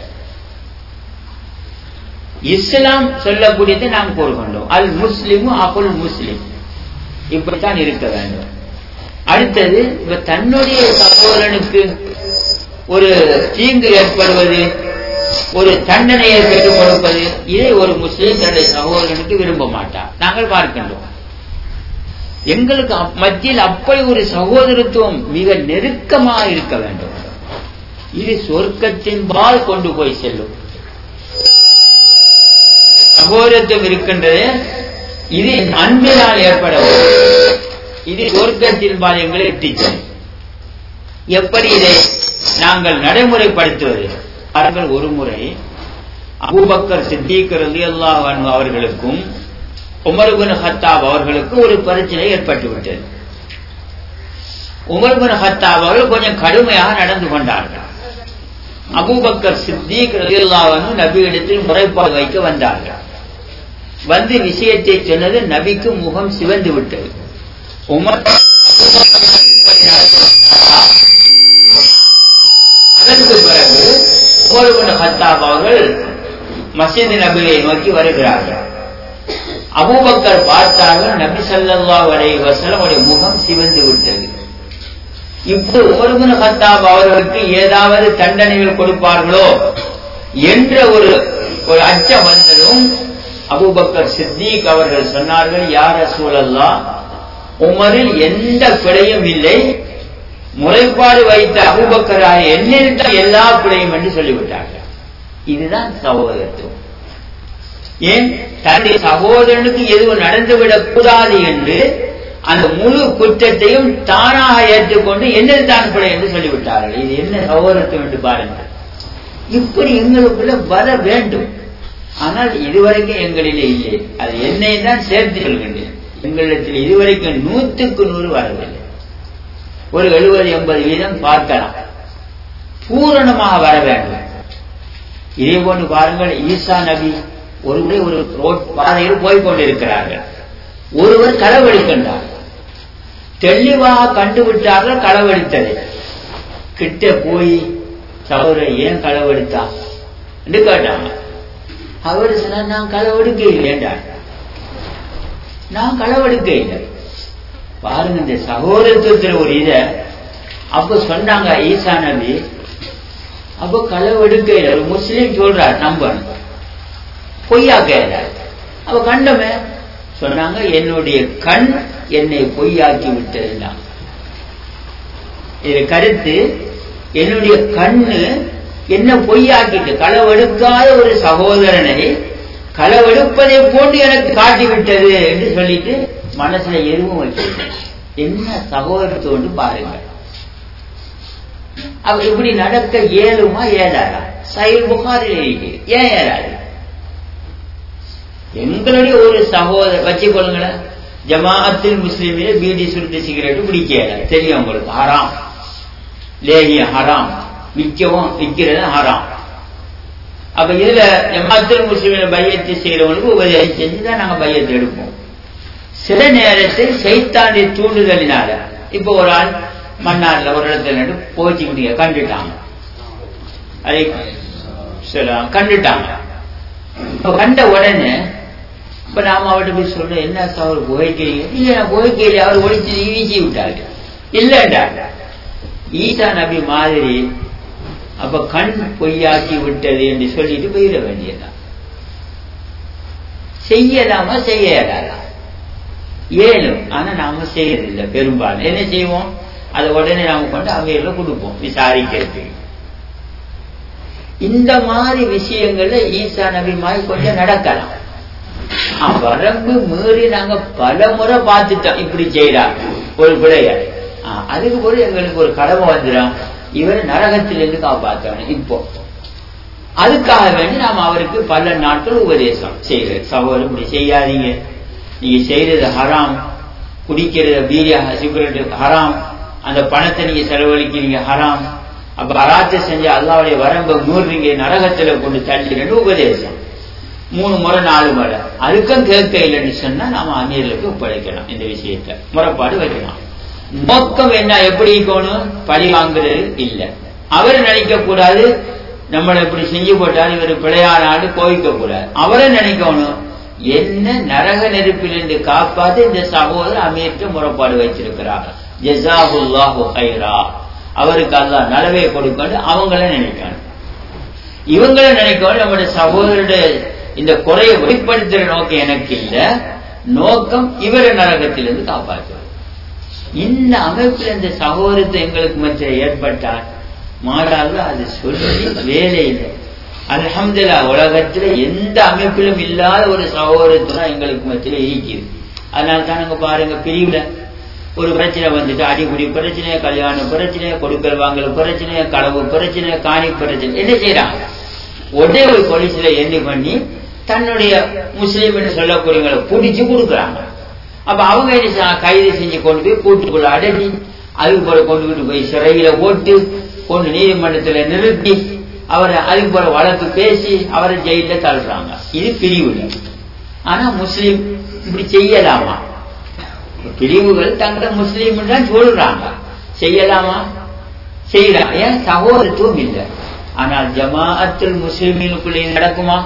இஸ்லாம் சொல்லக்கூடியதை நாம் கூறுகின்றோம் அல் முஸ்லிமும் அகுல் முஸ்லிம் இப்படித்தான் இருக்க வேண்டும் அடுத்தது இப்ப தன்னுடைய சகோதரனுக்கு ஒரு தீங்கு ஏற்படுவது ஒரு தண்டனையை பெற்றுக் கொடுப்பது இதை ஒரு முஸ்லீம் தன்னுடைய சகோதரனுக்கு விரும்ப மாட்டார் நாங்கள் பார்க்கின்றோம் எங்களுக்கு மத்தியில் அப்படி ஒரு சகோதரத்துவம் மிக நெருக்கமாக இருக்க வேண்டும் இது சொர்க்கத்தின் பால் கொண்டு போய் செல்லும் சகோதரத்துவம் இருக்கின்றது இது அன்பினால் ஏற்பட இது சொர்க்கத்தின் பால் எங்களை எட்டிச்சு எப்படி இதை நாங்கள் நடைமுறைப்படுத்துவது அவர்கள் ஒரு முறை அபூபக்கர் சித்திக்கிறது எல்லா அவர்களுக்கும் உமர்பின் ஹத்தாப் அவர்களுக்கு ஒரு பிரச்சனை ஏற்பட்டு விட்டது உமர்பின் ஹத்தாப் அவர்கள் கொஞ்சம் கடுமையாக நடந்து கொண்டார்கள் அபூபக்கர் சித்திக் ரலியல்லாஹு நபியிடத்தில் முறைப்பாடு வைக்க வந்தார்கள் வந்து விஷயத்தை சொன்னது நபிக்கு முகம் சிவந்து விட்டது உமர் அதற்கு பிறகு உமர் ஹத்தாப் அவர்கள் மசீது நபியை நோக்கி வருகிறார்கள் அபூபக்கர் பார்த்தார்கள் நபி சல்லா அலைஹி வஸல்லம் அவருடைய முகம் சிவந்து விட்டது இப்போ உமர்பின் ஹத்தாப் அவர்களுக்கு ஏதாவது தண்டனைகள் கொடுப்பார்களோ என்ற ஒரு ஒரு அச்சம் வந்ததும் அபூபக்கர் சித்திக் அவர்கள் சொன்னார்கள் யார் சூழல்லா உமரில் எந்த பிழையும் இல்லை முறைப்பாடு வைத்த அபுபக்கராக என்னில் தான் எல்லா பிழையும் என்று சொல்லிவிட்டார்கள் இதுதான் சகோதரத்துவம் ஏன் தன்னுடைய சகோதரனுக்கு எதுவும் நடந்துவிடக் கூடாது என்று அந்த முழு குற்றத்தையும் தானாக ஏற்றுக்கொண்டு என்னது தான் பிழை என்று சொல்லிவிட்டார்கள் இது என்ன சகோதரத்துவம் என்று பாருங்கள் இப்படி எங்களுக்குள்ள வர வேண்டும் ஆனால் இதுவரைக்கும் எங்களிலே இல்லை அது என்னை தான் சேர்த்து கொள்கின்றேன் எங்களிடத்தில் இதுவரைக்கும் நூற்றுக்கு நூறு வரவில்லை ஒரு எழுபது எண்பது வீதம் பார்க்கலாம் பூரணமாக வர வேண்டும் இதே போன்று பாருங்கள் ஈசா நபி ஒரு முறை ஒரு ரோட் பாதையில் போய்கொண்டிருக்கிறார்கள் ஒருவர் களவெடுக்கின்றார் தெளிவாக கண்டுவிட்டார்கள் களவெடுத்தது கிட்ட போய் சகோதரர் ஏன் களவெடுத்தா என்று கேட்டாங்க அவர் சொன்னார் நான் களவெடுக்க இல்லைன்றார் நான் களவெடுக்க இல்லை பாருங்க இந்த சகோதரத்துவத்தில் ஒரு இத அப்ப சொன்னாங்க ஈசா நபி அப்ப களவெடுக்க இல்லை ஒரு முஸ்லீம் சொல்றார் நம்பணும் பொய்யா கேட்டார் அப்ப கண்டமே சொன்னாங்க என்னுடைய கண் என்னை பொய்யாக்கி விட்டதுதான் இது கருத்து என்னுடைய கண்ணு என்ன பொய்யாக்கிட்டு களவெடுக்காத ஒரு சகோதரனை களவெடுப்பதை போன்று எனக்கு காட்டிவிட்டது என்று சொல்லிட்டு மனசுல எதுவும் வச்சிருக்கேன் என்ன சகோதரத்தோடு பாருங்க அவ இப்படி நடக்க இயலுமா ஏதாரா சயில் புகாரில் இருக்கு ஏன் ஏறாது எங்களுடைய ஒரு சகோதரர் வச்சுக்கொள்ளுங்களேன் ஜமாஅத்தில் முஸ்லீமிலே பீடி சுருட்டு சிகரெட் பிடிக்கல தெரியும் உங்களுக்கு ஹராம் லேகிய ஹராம் விற்கவும் விற்கிறது ஹராம் அப்ப இதுல ஜமாஅத்தில் முஸ்லீமில பையத்தை செய்யறவங்களுக்கு உபதேசம் செஞ்சுதான் நாங்க பையத்தை எடுப்போம் சில நேரத்தில் சைத்தாண்டி தூண்டுதலினால இப்ப ஒரு ஆள் மன்னார்ல ஒரு இடத்துல நட்டு போச்சுக்கிட்டீங்க கண்டுட்டாங்க அதை கண்டுட்டாங்க கண்ட உடனே இப்ப நாம அவர்கிட்ட போய் சொல்ல என்ன அவர் புகைக்கிறீங்க இல்ல நான் புகைக்கல அவர் ஒழிச்சு வீசி விட்டாரு இல்லண்டா ஈசா நபி மாதிரி அப்ப கண் பொய்யாக்கி விட்டது என்று சொல்லிட்டு போயிட வேண்டியதான் செய்யலாமா செய்யலாமா ஏழும் ஆனா நாம செய்யறதில்லை பெரும்பாலும் என்ன செய்வோம் அதை உடனே நாம கொண்டு அவையில கொடுப்போம் விசாரிக்கிறதுக்கு இந்த மாதிரி விஷயங்கள்ல ஈசா நபி மாதிரி கொஞ்சம் நடக்கலாம் வரம்பு மீறி நாங்க பல முறை பார்த்துட்டோம் இப்படி செய்யறாங்க ஒரு பிழைய அதுக்கு போது எங்களுக்கு ஒரு கடமை வந்துடும் இவர் நரகத்திலிருந்து காப்பாற்றணும் இப்போ அதுக்காக வேண்டி நாம் அவருக்கு பல நாட்கள் உபதேசம் செய்யறது சகோதரர் இப்படி செய்யாதீங்க நீங்க செய்யறது ஹராம் குடிக்கிறது பீரியா சிகரெட் ஹராம் அந்த பணத்தை நீங்க செலவழிக்கிறீங்க ஹராம் அப்ப அராத்தை செஞ்சு அல்லாவுடைய வரம்பை மூடுறீங்க நரகத்துல கொண்டு தள்ளிட்டு உபதேசம் மூணு முறை நாலு முறை அதுக்கும் கேட்க இல்லைன்னு சொன்னா நாம அமீர்களுக்கு ஒப்படைக்கலாம் இந்த விஷயத்த முறைப்பாடு வைக்கலாம் நோக்கம் என்ன எப்படி இருக்கணும் பழி வாங்குறது இல்ல அவர் நினைக்க கூடாது நம்மளை இப்படி செஞ்சு போட்டால் இவர் பிழையானாலும் கோவிக்க கூடாது அவரை நினைக்கணும் என்ன நரக நெருப்பிலிருந்து காப்பாத்து இந்த சகோதரர் அமீருக்கு முறைப்பாடு வைத்திருக்கிறார் ஜெசாபுல்லாஹு ஹைரா அவருக்கு அல்லா நலவை கொடுக்கணும் அவங்கள நினைக்கணும் இவங்கள நினைக்கணும் நம்முடைய சகோதரருடைய இந்த குறையை வெளிப்படுத்துற நோக்கம் எனக்கு இல்ல நோக்கம் இவரை நரகத்திலிருந்து காப்பாற்றுவது இந்த அமைப்பில் இந்த சகோதரத்தை எங்களுக்கு மற்ற ஏற்பட்டால் மாறாக அது சொல்லி வேலை இல்லை அலமதுல்லா உலகத்துல எந்த அமைப்பிலும் இல்லாத ஒரு சகோதரத்துவம் எங்களுக்கு மத்தியில இருக்குது அதனால தான் நாங்க பாருங்க பிரிவுல ஒரு பிரச்சனை வந்துட்டு அடிக்குடி பிரச்சனை கல்யாண பிரச்சனை கொடுக்கல் வாங்கல் பிரச்சனை களவு பிரச்சனை காணி பிரச்சனை என்ன செய்யறாங்க ஒரே ஒரு போலீஸ்ல எண்ணி பண்ணி தன்னுடைய முஸ்லீம் சொல்லக்கூடியவங்களை பிடிச்சு கொடுக்குறாங்க அப்ப அவங்க என்ன கைது செஞ்சு கொண்டு போய் கூட்டுக்குள்ள அடக்கி அதுக்கு போல கொண்டு போய் சிறையில ஓட்டு கொண்டு நீதிமன்றத்துல நிறுத்தி அவரை அதுக்கு போல வழக்கு பேசி அவரை ஜெயில தள்ளுறாங்க இது பிரிவு ஆனா முஸ்லீம் இப்படி செய்யலாமா பிரிவுகள் தங்கள் முஸ்லீம் தான் சொல்றாங்க செய்யலாமா செய்யலாம் ஏன் சகோதரத்துவம் இல்லை ஆனால் ஜமாஅத்துல் முஸ்லிமினுக்குள்ளே நடக்குமா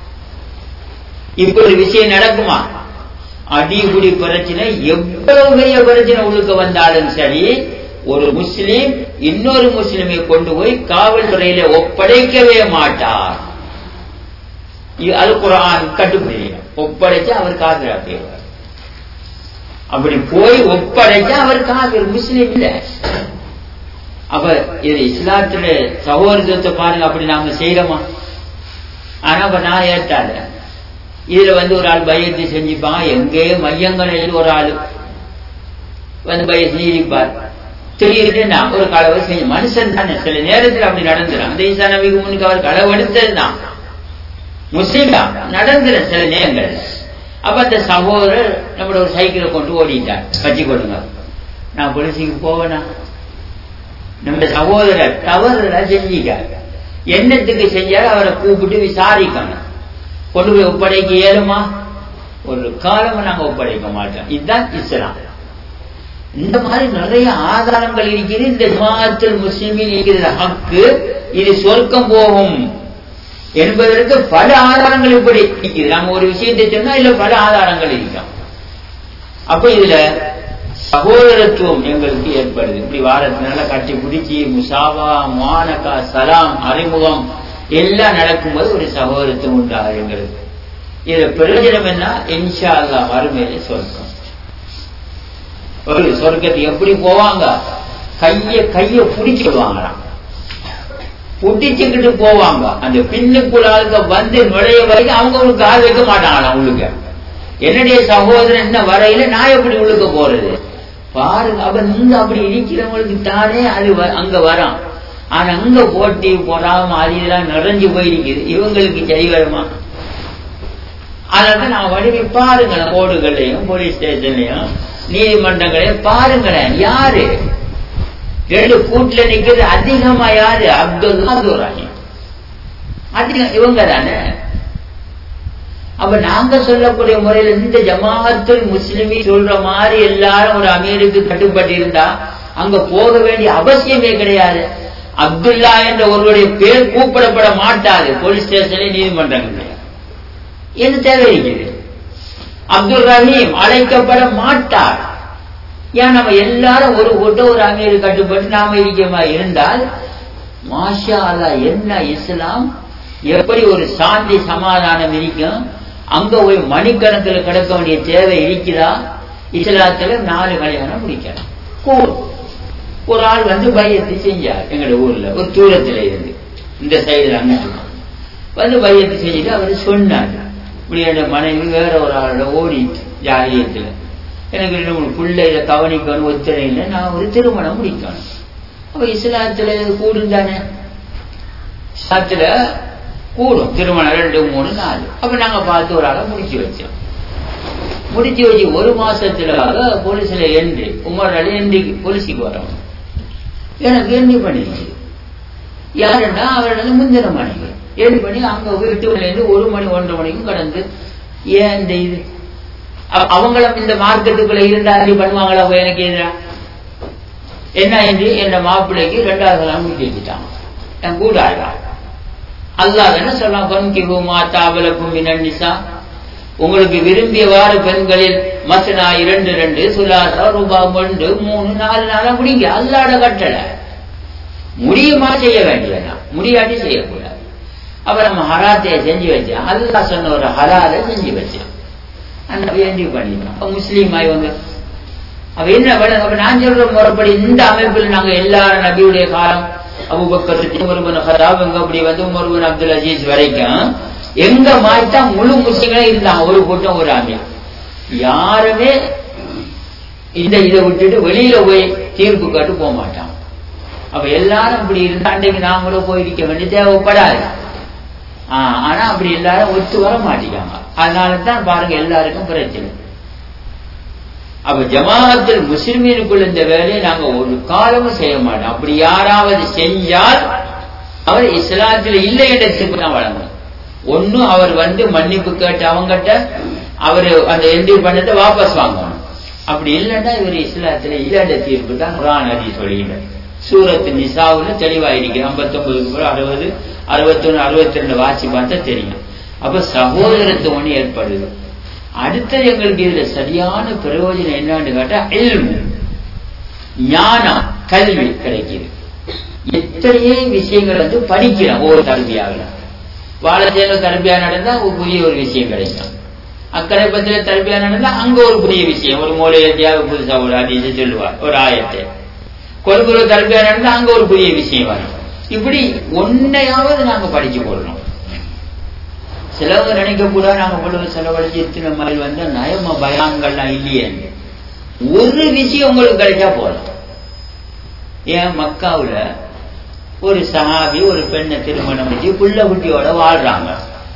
இப்ப ஒரு விஷயம் நடக்குமா அடிகுடி பிரச்சனை எவ்வளவு பெரிய பிரச்சனை உள்ளுக்க வந்தாலும் சரி ஒரு முஸ்லீம் இன்னொரு முஸ்லிமை கொண்டு போய் காவல்துறையில ஒப்படைக்கவே மாட்டார் அது குரான் கட்டுப்படி ஒப்படைச்சா அவர் காவிரா போயிடுவார் அப்படி போய் ஒப்படைச்சா அவர் காவிர் முஸ்லீம் இல்ல அப்ப இது இஸ்லாத்துல சகோதரத்துவத்தை பாருங்க அப்படி நாம செய்யறோமா ஆனா அப்ப நான் ஏற்றால இதுல வந்து ஒரு ஆள் பயத்தை செஞ்சுப்பான் எங்கே மையங்களில் ஒரு ஆள் வந்து பய நீடிப்பார் திடீர்னு நான் ஒரு களவை செஞ்சு மனுஷன் தானே சில நேரத்தில் அப்படி நடந்துடும் அந்த ஈசா நபிக்கு முன்னுக்கு அவர் களவு எடுத்தது தான் முஸ்லீம் தான் நடந்துடும் சில நேரங்கள் அப்ப அந்த சகோதரர் நம்மளோட ஒரு சைக்கிளை கொண்டு ஓடிட்டார் வச்சு கொடுங்க நான் போலீஸுக்கு போவேனா நம்ம சகோதரர் தவறுல செஞ்சிக்கார் என்னத்துக்கு செஞ்சாலும் அவரை கூப்பிட்டு விசாரிக்கணும் கொண்டு போய் ஒப்படைக்க இயலுமா ஒரு காலம் நாங்க ஒப்படைக்க மாட்டோம் இதுதான் இஸ்லாம் இந்த மாதிரி நிறைய ஆதாரங்கள் இருக்குது இந்த ஜமாத்தில் முஸ்லிமில் இருக்கிற ஹக்கு இது சொர்க்கம் போகும் என்பதற்கு பல ஆதாரங்கள் இப்படி இருக்குது நம்ம ஒரு விஷயத்தை சொன்னா இதுல பல ஆதாரங்கள் இருக்கும் அப்ப இதுல சகோதரத்துவம் எங்களுக்கு ஏற்படுது இப்படி வாரத்தினால கட்டி பிடிச்சி முசாவா மானகா சலாம் அறிமுகம் எல்லாம் நடக்கும்போது ஒரு சகோதரத்துவம் உண்டாகும் எங்களுக்கு இதுல பிரயோஜனம் என்ன இன்ஷா அல்லா வறுமையில சொர்க்கம் சொர்க்கத்துக்கு எப்படி போவாங்க கைய கைய பிடிச்சு விடுவாங்களாம் புட்டிச்சுக்கிட்டு போவாங்க அந்த பின்னுக்குள்ளாளுக்கு வந்து நுழைய வரைக்கும் அவங்க ஒரு கால் வைக்க மாட்டாங்களாம் உள்ளுக்க என்னுடைய சகோதரன் என்ன வரையில நான் எப்படி உள்ளுக்க போறது பாருங்க அப்ப நீங்க அப்படி இருக்கிறவங்களுக்கு தானே அது வ- அங்க வரும் ஆனா அங்க போட்டி பொறாம அது இதெல்லாம் நிறைஞ்சு போயிருக்குது இவங்களுக்கு சரி வருமா அதனால நான் வடிவை பாருங்களேன் கோடுகளையும் போலீஸ் ஸ்டேஷன்லயும் நீதிமன்றங்களையும் பாருங்களேன் யாரு ரெண்டு கூட்டுல நிக்கிறது அதிகமா யாரு அப்துல் அப்துல் ரஹீம் அதிகம் இவங்க தானே அப்ப நாங்க சொல்லக்கூடிய முறையில இந்த ஜமாஅத்துல் முஸ்லிமி சொல்ற மாதிரி எல்லாரும் ஒரு அமீருக்கு கட்டுப்பட்டு இருந்தா அங்க போக வேண்டிய அவசியமே கிடையாது அப்துல்லா என்ற ஒருவருடைய பேர் கூப்பிடப்பட மாட்டாது போலீஸ் ஸ்டேஷன்ல நீதிமன்றங்கள் என்ன தேவை இருக்குது அப்துல் ரஹீம் அழைக்கப்பட மாட்டார் ஏன் நம்ம எல்லாரும் ஒரு கூட்டம் ஒரு அமீர் கட்டுப்பட்டு நாம இருக்கமா இருந்தால் மாஷா அல்லாஹ் என்ன இஸ்லாம் எப்படி ஒரு சாந்தி சமாதானம் இருக்கும் அங்க போய் மணிக்கணக்கில் கிடக்க வேண்டிய தேவை இருக்குதா இஸ்லாத்துல நாலு கல்யாணம் முடிக்கணும் கூடும் ஒரு ஆள் வந்து பையத்து செஞ்சார் எங்களோட ஊர்ல ஒரு தூரத்துல இருந்து இந்த சைடுல அங்கிட்டு வந்து பையத்து செஞ்சுட்டு அவர் சொன்னார் இப்படி என் மனைவி வேற ஒரு ஆளோட ஓடிட்டு ஜாகியத்துல எனக்கு ரெண்டு மூணு பிள்ளைகளை கவனிக்கணும் ஒத்தனை இல்லை நான் ஒரு திருமணம் முடிக்கணும் அப்ப இஸ்லாத்துல இது கூடும் தானே இஸ்லாத்துல கூடும் திருமணம் ரெண்டு மூணு நாலு அப்ப நாங்க பார்த்து ஒரு ஆளை முடிச்சு வச்சோம் முடிச்சு வச்சு ஒரு மாசத்துல போலீஸ்ல எண்டு உமர் அலி எண்டி போலீஸுக்கு வரோம் எனக்கு எண்ணி பண்ணிடுச்சு யாருன்னா அவரோட முந்தின மனைவி ஏழு மணி அங்க வீட்டுல இருந்து ஒரு மணி ஒன்றரை மணிக்கும் கடந்து ஏன் இந்த இது அவ- அவங்களும் இந்த மார்க்கெட்டுக்குள்ள இருந்தா அப்படி பண்ணுவாங்களா அப்ப எனக்கு எதிரா என்ன என்று என் மாப்பிள்ளைக்கு ரெண்டாவது நாள் முடிச்சு வச்சுட்டாங்க என் கூட ஆளா அல்லாஹ் என்ன சொல்லலாம் பன்கிஹு மாதாபலக்கும் மினன் நிசா உங்களுக்கு விரும்பியவாறு பெண்களில் மசனா இரண்டு ரெண்டு சுலாசா ரூபா ஒன்று மூணு நாலு நாளா முடிங்க அல்லாட கட்டளை முடியுமா செய்ய வேண்டியதா முடியாட்டி செய்யக்கூடாது அப்ப நம்ம ஹராத்தைய செஞ்சு வச்சோம் அல்லாஹ் சொன்ன ஒரு ஹலாலை செஞ்சு வச்சோம் அந்த வேண்டி பண்ணிட்டோம் அப்ப முஸ்லீமா இவங்க அப்ப என்ன வேணும் அப்ப நான் சொல்ற முறைப்படி இந்த அமைப்பில் நாங்க எல்லாரும் நபியுடைய காலம் அபுபக்கர் உமர்பன் ஹராப் எங்க அப்படி வந்து உமர்பன் அப்துல் அஜீஸ் வரைக்கும் எங்க மாத்தா முழு முஸ்லிம்களே இருந்தாங்க ஒரு கூட்டம் ஒரு ஆமியா யாருமே இந்த இதை விட்டுட்டு வெளியில போய் தீர்ப்பு கேட்டு போக மாட்டாங்க அப்ப எல்லாரும் அப்படி இருந்தா அன்றைக்கு நாங்களும் போயிருக்க வேண்டிய தேவைப்படாது ஆஹ் ஆனா அப்படி எல்லாரும் ஒத்து வர மாட்டேங்காங்க அதனால தான் பாருங்க எல்லாருக்கும் பிரச்சனை அப்ப ஜமாஅத்தில் முஸ்லிமீனுக்குள்ள இந்த வேலையை நாங்க ஒரு காலமும் செய்ய மாட்டோம் அப்படி யாராவது செஞ்சால் அவர் இஸ்லாத்தில் இல்லை என்ற தீர்ப்பு தான் வழங்கணும் ஒண்ணு அவர் வந்து மன்னிப்பு கேட்டு அவங்ககிட்ட அவர் அந்த என்ட்ரி பண்ணதை வாபஸ் வாங்கணும் அப்படி இல்லைன்னா இவர் இஸ்லாத்துல இல்லைன்ற தீர்ப்பு தான் குரான் அதி சொல்லுகிறார் சூரத்து நிசாவுல தெளிவாயிருக்கு ஐம்பத்தொன்பதுக்கு அறுபது அறுபத்தொன்னு அறுபத்தி ரெண்டு வாசி பார்த்தா தெரியும் அப்ப சகோதரத்துவம் ஏற்படுது அடுத்தது எங்களுக்கு இதுல சரியான பிரயோஜனம் என்னன்னு கேட்டா இல்மு ஞானம் கல்வி கிடைக்குது எத்தனையோ விஷயங்கள் வந்து படிக்கிறோம் ஒவ்வொரு தரப்பியாக வாழச்சேல தரப்பியா நடந்தா ஒரு புதிய ஒரு விஷயம் கிடைக்கும் அக்கறை பத்திர தரப்பியா நடந்தா அங்க ஒரு புதிய விஷயம் ஒரு மூலையத்தியாக புதுசா ஒரு அதிசை சொல்லுவார் ஒரு ஆயத்தை கொழும்புல தரப்பியா நடந்தா அங்க ஒரு புதிய விஷயம் வரும் இப்படி ஒன்னையாவது நாங்க படிச்சு போடணும் சிலவங்க நினைக்க கூட நாங்க இவ்வளவு செலவழிச்சு எத்தனை மாதிரி வந்தா நயம பயான்கள்லாம் இல்லையே ஒரு விஷயம் உங்களுக்கு கிடைச்சா போதும் ஏன் மக்காவுல ஒரு சஹாபி ஒரு பெண்ணை திருமணம் பண்ணி புள்ள குட்டியோட வாழ்றாங்க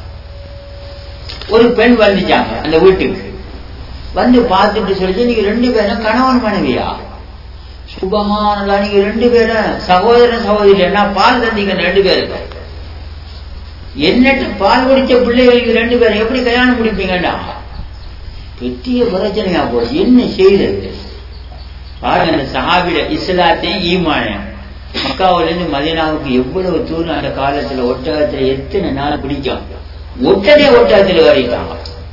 ஒரு பெண் வந்துச்சாங்க அந்த வீட்டுக்கு வந்து பார்த்துட்டு சொல்லிச்சு நீங்க ரெண்டு பேரும் கணவன் மனைவியா சுபமானதா நீங்க ரெண்டு பேரும் சகோதர சகோதரி என்ன பால் தந்தீங்க ரெண்டு பேருக்கு என்னட்டு பால் குடிச்ச பிள்ளைகளுக்கு ரெண்டு பேரும் எப்படி கல்யாணம் முடிப்பீங்கடா பெரிய பிரச்சனையா போச்சு என்ன செய்தது பாருங்க அந்த சஹாபிட இஸ்லாத்தையும் ஈமானையும் மக்காவில இருந்து மதீனாவுக்கு எவ்வளவு தூரம் அந்த காலத்துல ஒட்டகத்துல எத்தனை நாள் பிடிக்கும் ஒட்டனே ஒட்டகத்துல வரைட்டாங்க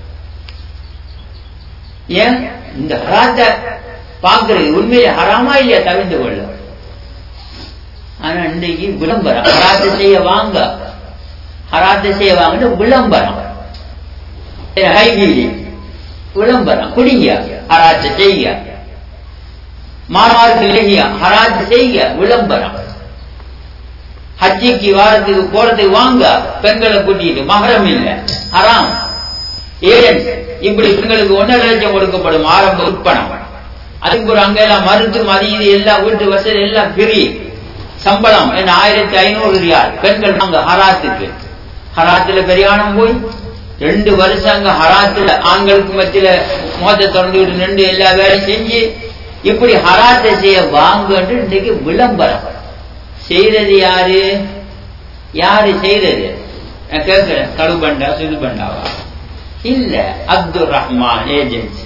ஏன் இந்த ஹராத்தை பாக்குறது உண்மையிலே ஹராமா இல்லையா தவிர்த்து கொள்ள ஆனா இன்றைக்கு விளம்பரம் ஹராத்தை செய்ய வாங்க ஹராத்தை செய்ய வாங்க விளம்பரம் ஹைபீரி விளம்பரம் குடிங்க ஹராத்தை செய்ய மாணவர்கள் இல்லையா ஹராத்து செய்ய விளம்பரம் ஹஜ்ஜிக்கு வாரத்துக்கு போறதுக்கு வாங்க பெண்களை கூட்டிட்டு மகரம் இல்ல ஹராம் ஏன் இப்படி பெண்களுக்கு ஒன்றரை லட்சம் கொடுக்கப்படும் ஆரம்ப உட்பணம் அதுக்கு ஒரு அங்க எல்லாம் மருந்து மதி இது எல்லாம் வீட்டு வசதி எல்லாம் பிரி சம்பளம் என்ன ஆயிரத்தி ஐநூறு ரியால் பெண்கள் அங்க ஹராத்துக்கு ஹராத்துல பெரியானம் போய் ரெண்டு வருஷம் அங்க ஹராத்துல ஆண்களுக்கு மத்தியில மோத திறந்துகிட்டு நின்று எல்லா வேலையும் செஞ்சு இப்படி ஹராத்தை செய்ய வாங்கன்னு இன்னைக்கு விளம்பரம் செய்யறது யாரு யாரு செய்யறது நான் கேட்கிறேன் கடுபண்டா சிறுபண்டாவா இல்ல அப்துல் ரஹ்மான் ஏஜென்சி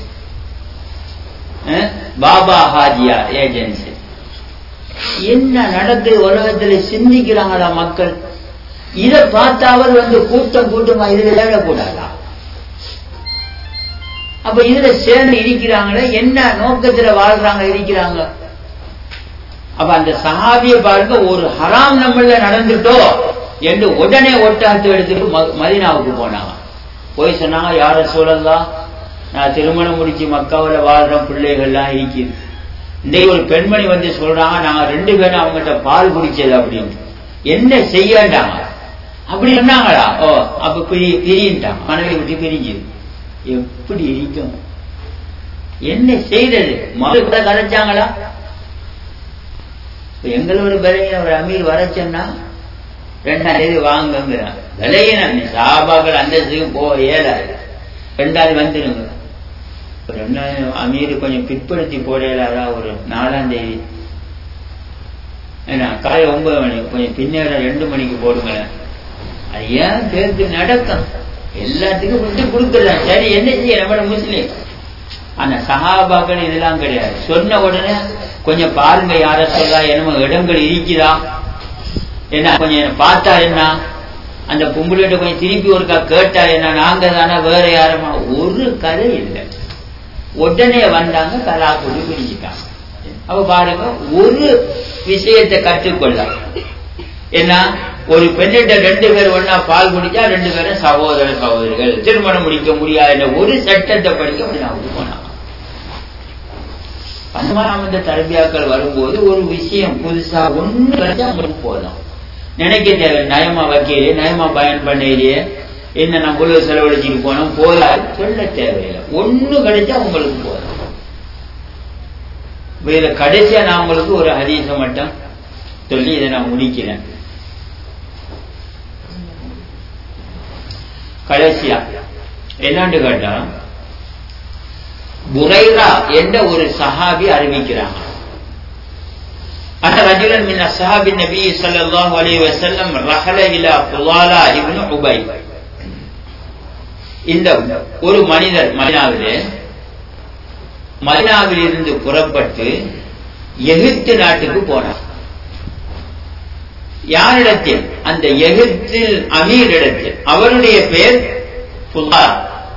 பாபா ஹாஜியார் ஏஜென்சி என்ன நடக்குது உலகத்துல சிந்திக்கிறாங்களா மக்கள் இதை பார்த்தாவது வந்து கூட்டம் கூட்டமா இதுல ஏழக்கூடாதா அப்ப இதுல சேர்ந்து இருக்கிறாங்களே என்ன நோக்கத்துல வாழ்றாங்க இருக்கிறாங்க அப்ப அந்த சஹாபிய பாருங்க ஒரு ஹராம் நம்மள நடந்துட்டோ என்று உடனே ஒட்டாத்து எடுத்துட்டு மதினாவுக்கு போனாங்க போய் சொன்னாங்க யார சொல்லலாம் நான் திருமணம் முடிச்சு மக்காவில் வாழ்ற பிள்ளைகள்லாம் இருக்குது இன்னைக்கு ஒரு பெண்மணி வந்து சொல்றாங்க நாங்க ரெண்டு பேரும் அவங்ககிட்ட பால் குடிச்சது அப்படின்னு என்ன செய்யண்டாங்க அப்படி சொன்னாங்களா ஓ அப்ப பிரி பிரியின்ட்டாங்க மனைவி விட்டு பிரிஞ்சு எப்படி இருக்கும் என்ன செய்தது மறு கூட கலைச்சாங்களா எங்களோட விலையின ஒரு அமீர் வர சொன்னா ரெண்டாயிரம் வாங்குங்கிறான் விலையின சாபாக்கள் அந்தஸ்துக்கு போக இயலாது ரெண்டாவது வந்துடுங்க ரெண்டாயிரம் அமீர் கொஞ்சம் பிற்படுத்தி போடலாதா ஒரு நாலாம் தேதி ஏன்னா காலை ஒன்பது மணிக்கு கொஞ்சம் பின்னேற ரெண்டு மணிக்கு போடுங்களேன் அது ஏன் பேருக்கு நடக்கும் எல்லாத்துக்கும் விட்டு கொடுக்கலாம் சரி என்ன செய்ய நம்மள முஸ்லீம் ஆனா சகாபாக்கள் இதெல்லாம் கிடையாது சொன்ன உடனே கொஞ்சம் பாருங்க யார சொல்லா என்னமோ இடங்கள் இருக்குதா என்ன கொஞ்சம் பார்த்தா என்ன அந்த பொம்பளைகிட்ட கொஞ்சம் திருப்பி ஒருக்கா கேட்டா என்ன நாங்க தானே வேற யாருமா ஒரு கதை இல்லை உடனே வந்தாங்க கலா கொண்டு பிரிஞ்சுட்டாங்க அப்ப பாருங்க ஒரு விஷயத்தை கற்றுக்கொள்ள என்ன ஒரு பெண்ணிட்ட ரெண்டு பேர் ஒன்னா பால் குடிச்சா ரெண்டு பேரும் சகோதர சகோதரிகள் திருமணம் முடிக்க முடியாத ஒரு சட்டத்தை படிக்க அப்படி போனாங்க பன்மராம் இந்த தரபியாக்கள் வரும்போது ஒரு விஷயம் புதுசா ஒண்ணு கிடைச்சா அவங்களுக்கு போதும் நினைக்க தேவை நயமா வைக்கலையே நயமா பயன் பண்ணலையே என்ன நம்ம உள்ள செலவழிச்சுட்டு போனோம் போல சொல்ல தேவையில்லை ஒண்ணு கிடைச்சா உங்களுக்கு போதும் இதுல கடைசியா நான் உங்களுக்கு ஒரு ஹதீசம் மட்டும் சொல்லி இதை நான் முடிக்கிறேன் கடைசியா என்னாண்டு கேட்டா புரைரா என்ற ஒரு சஹாபி அறிவிக்கிறாங்க أن رجلا من أصحاب النبي صلى الله عليه وسلم رحل إلى فضالة ابن عبي இந்த ஒரு மனிதர் மதினாவிலே மதினாவில் இருந்து புறப்பட்டு எகிப்து நாட்டுக்கு போனார் யாரிடத்தில் அந்த எகிப்தில் அமீரிடத்தில் அவருடைய பெயர் புகார்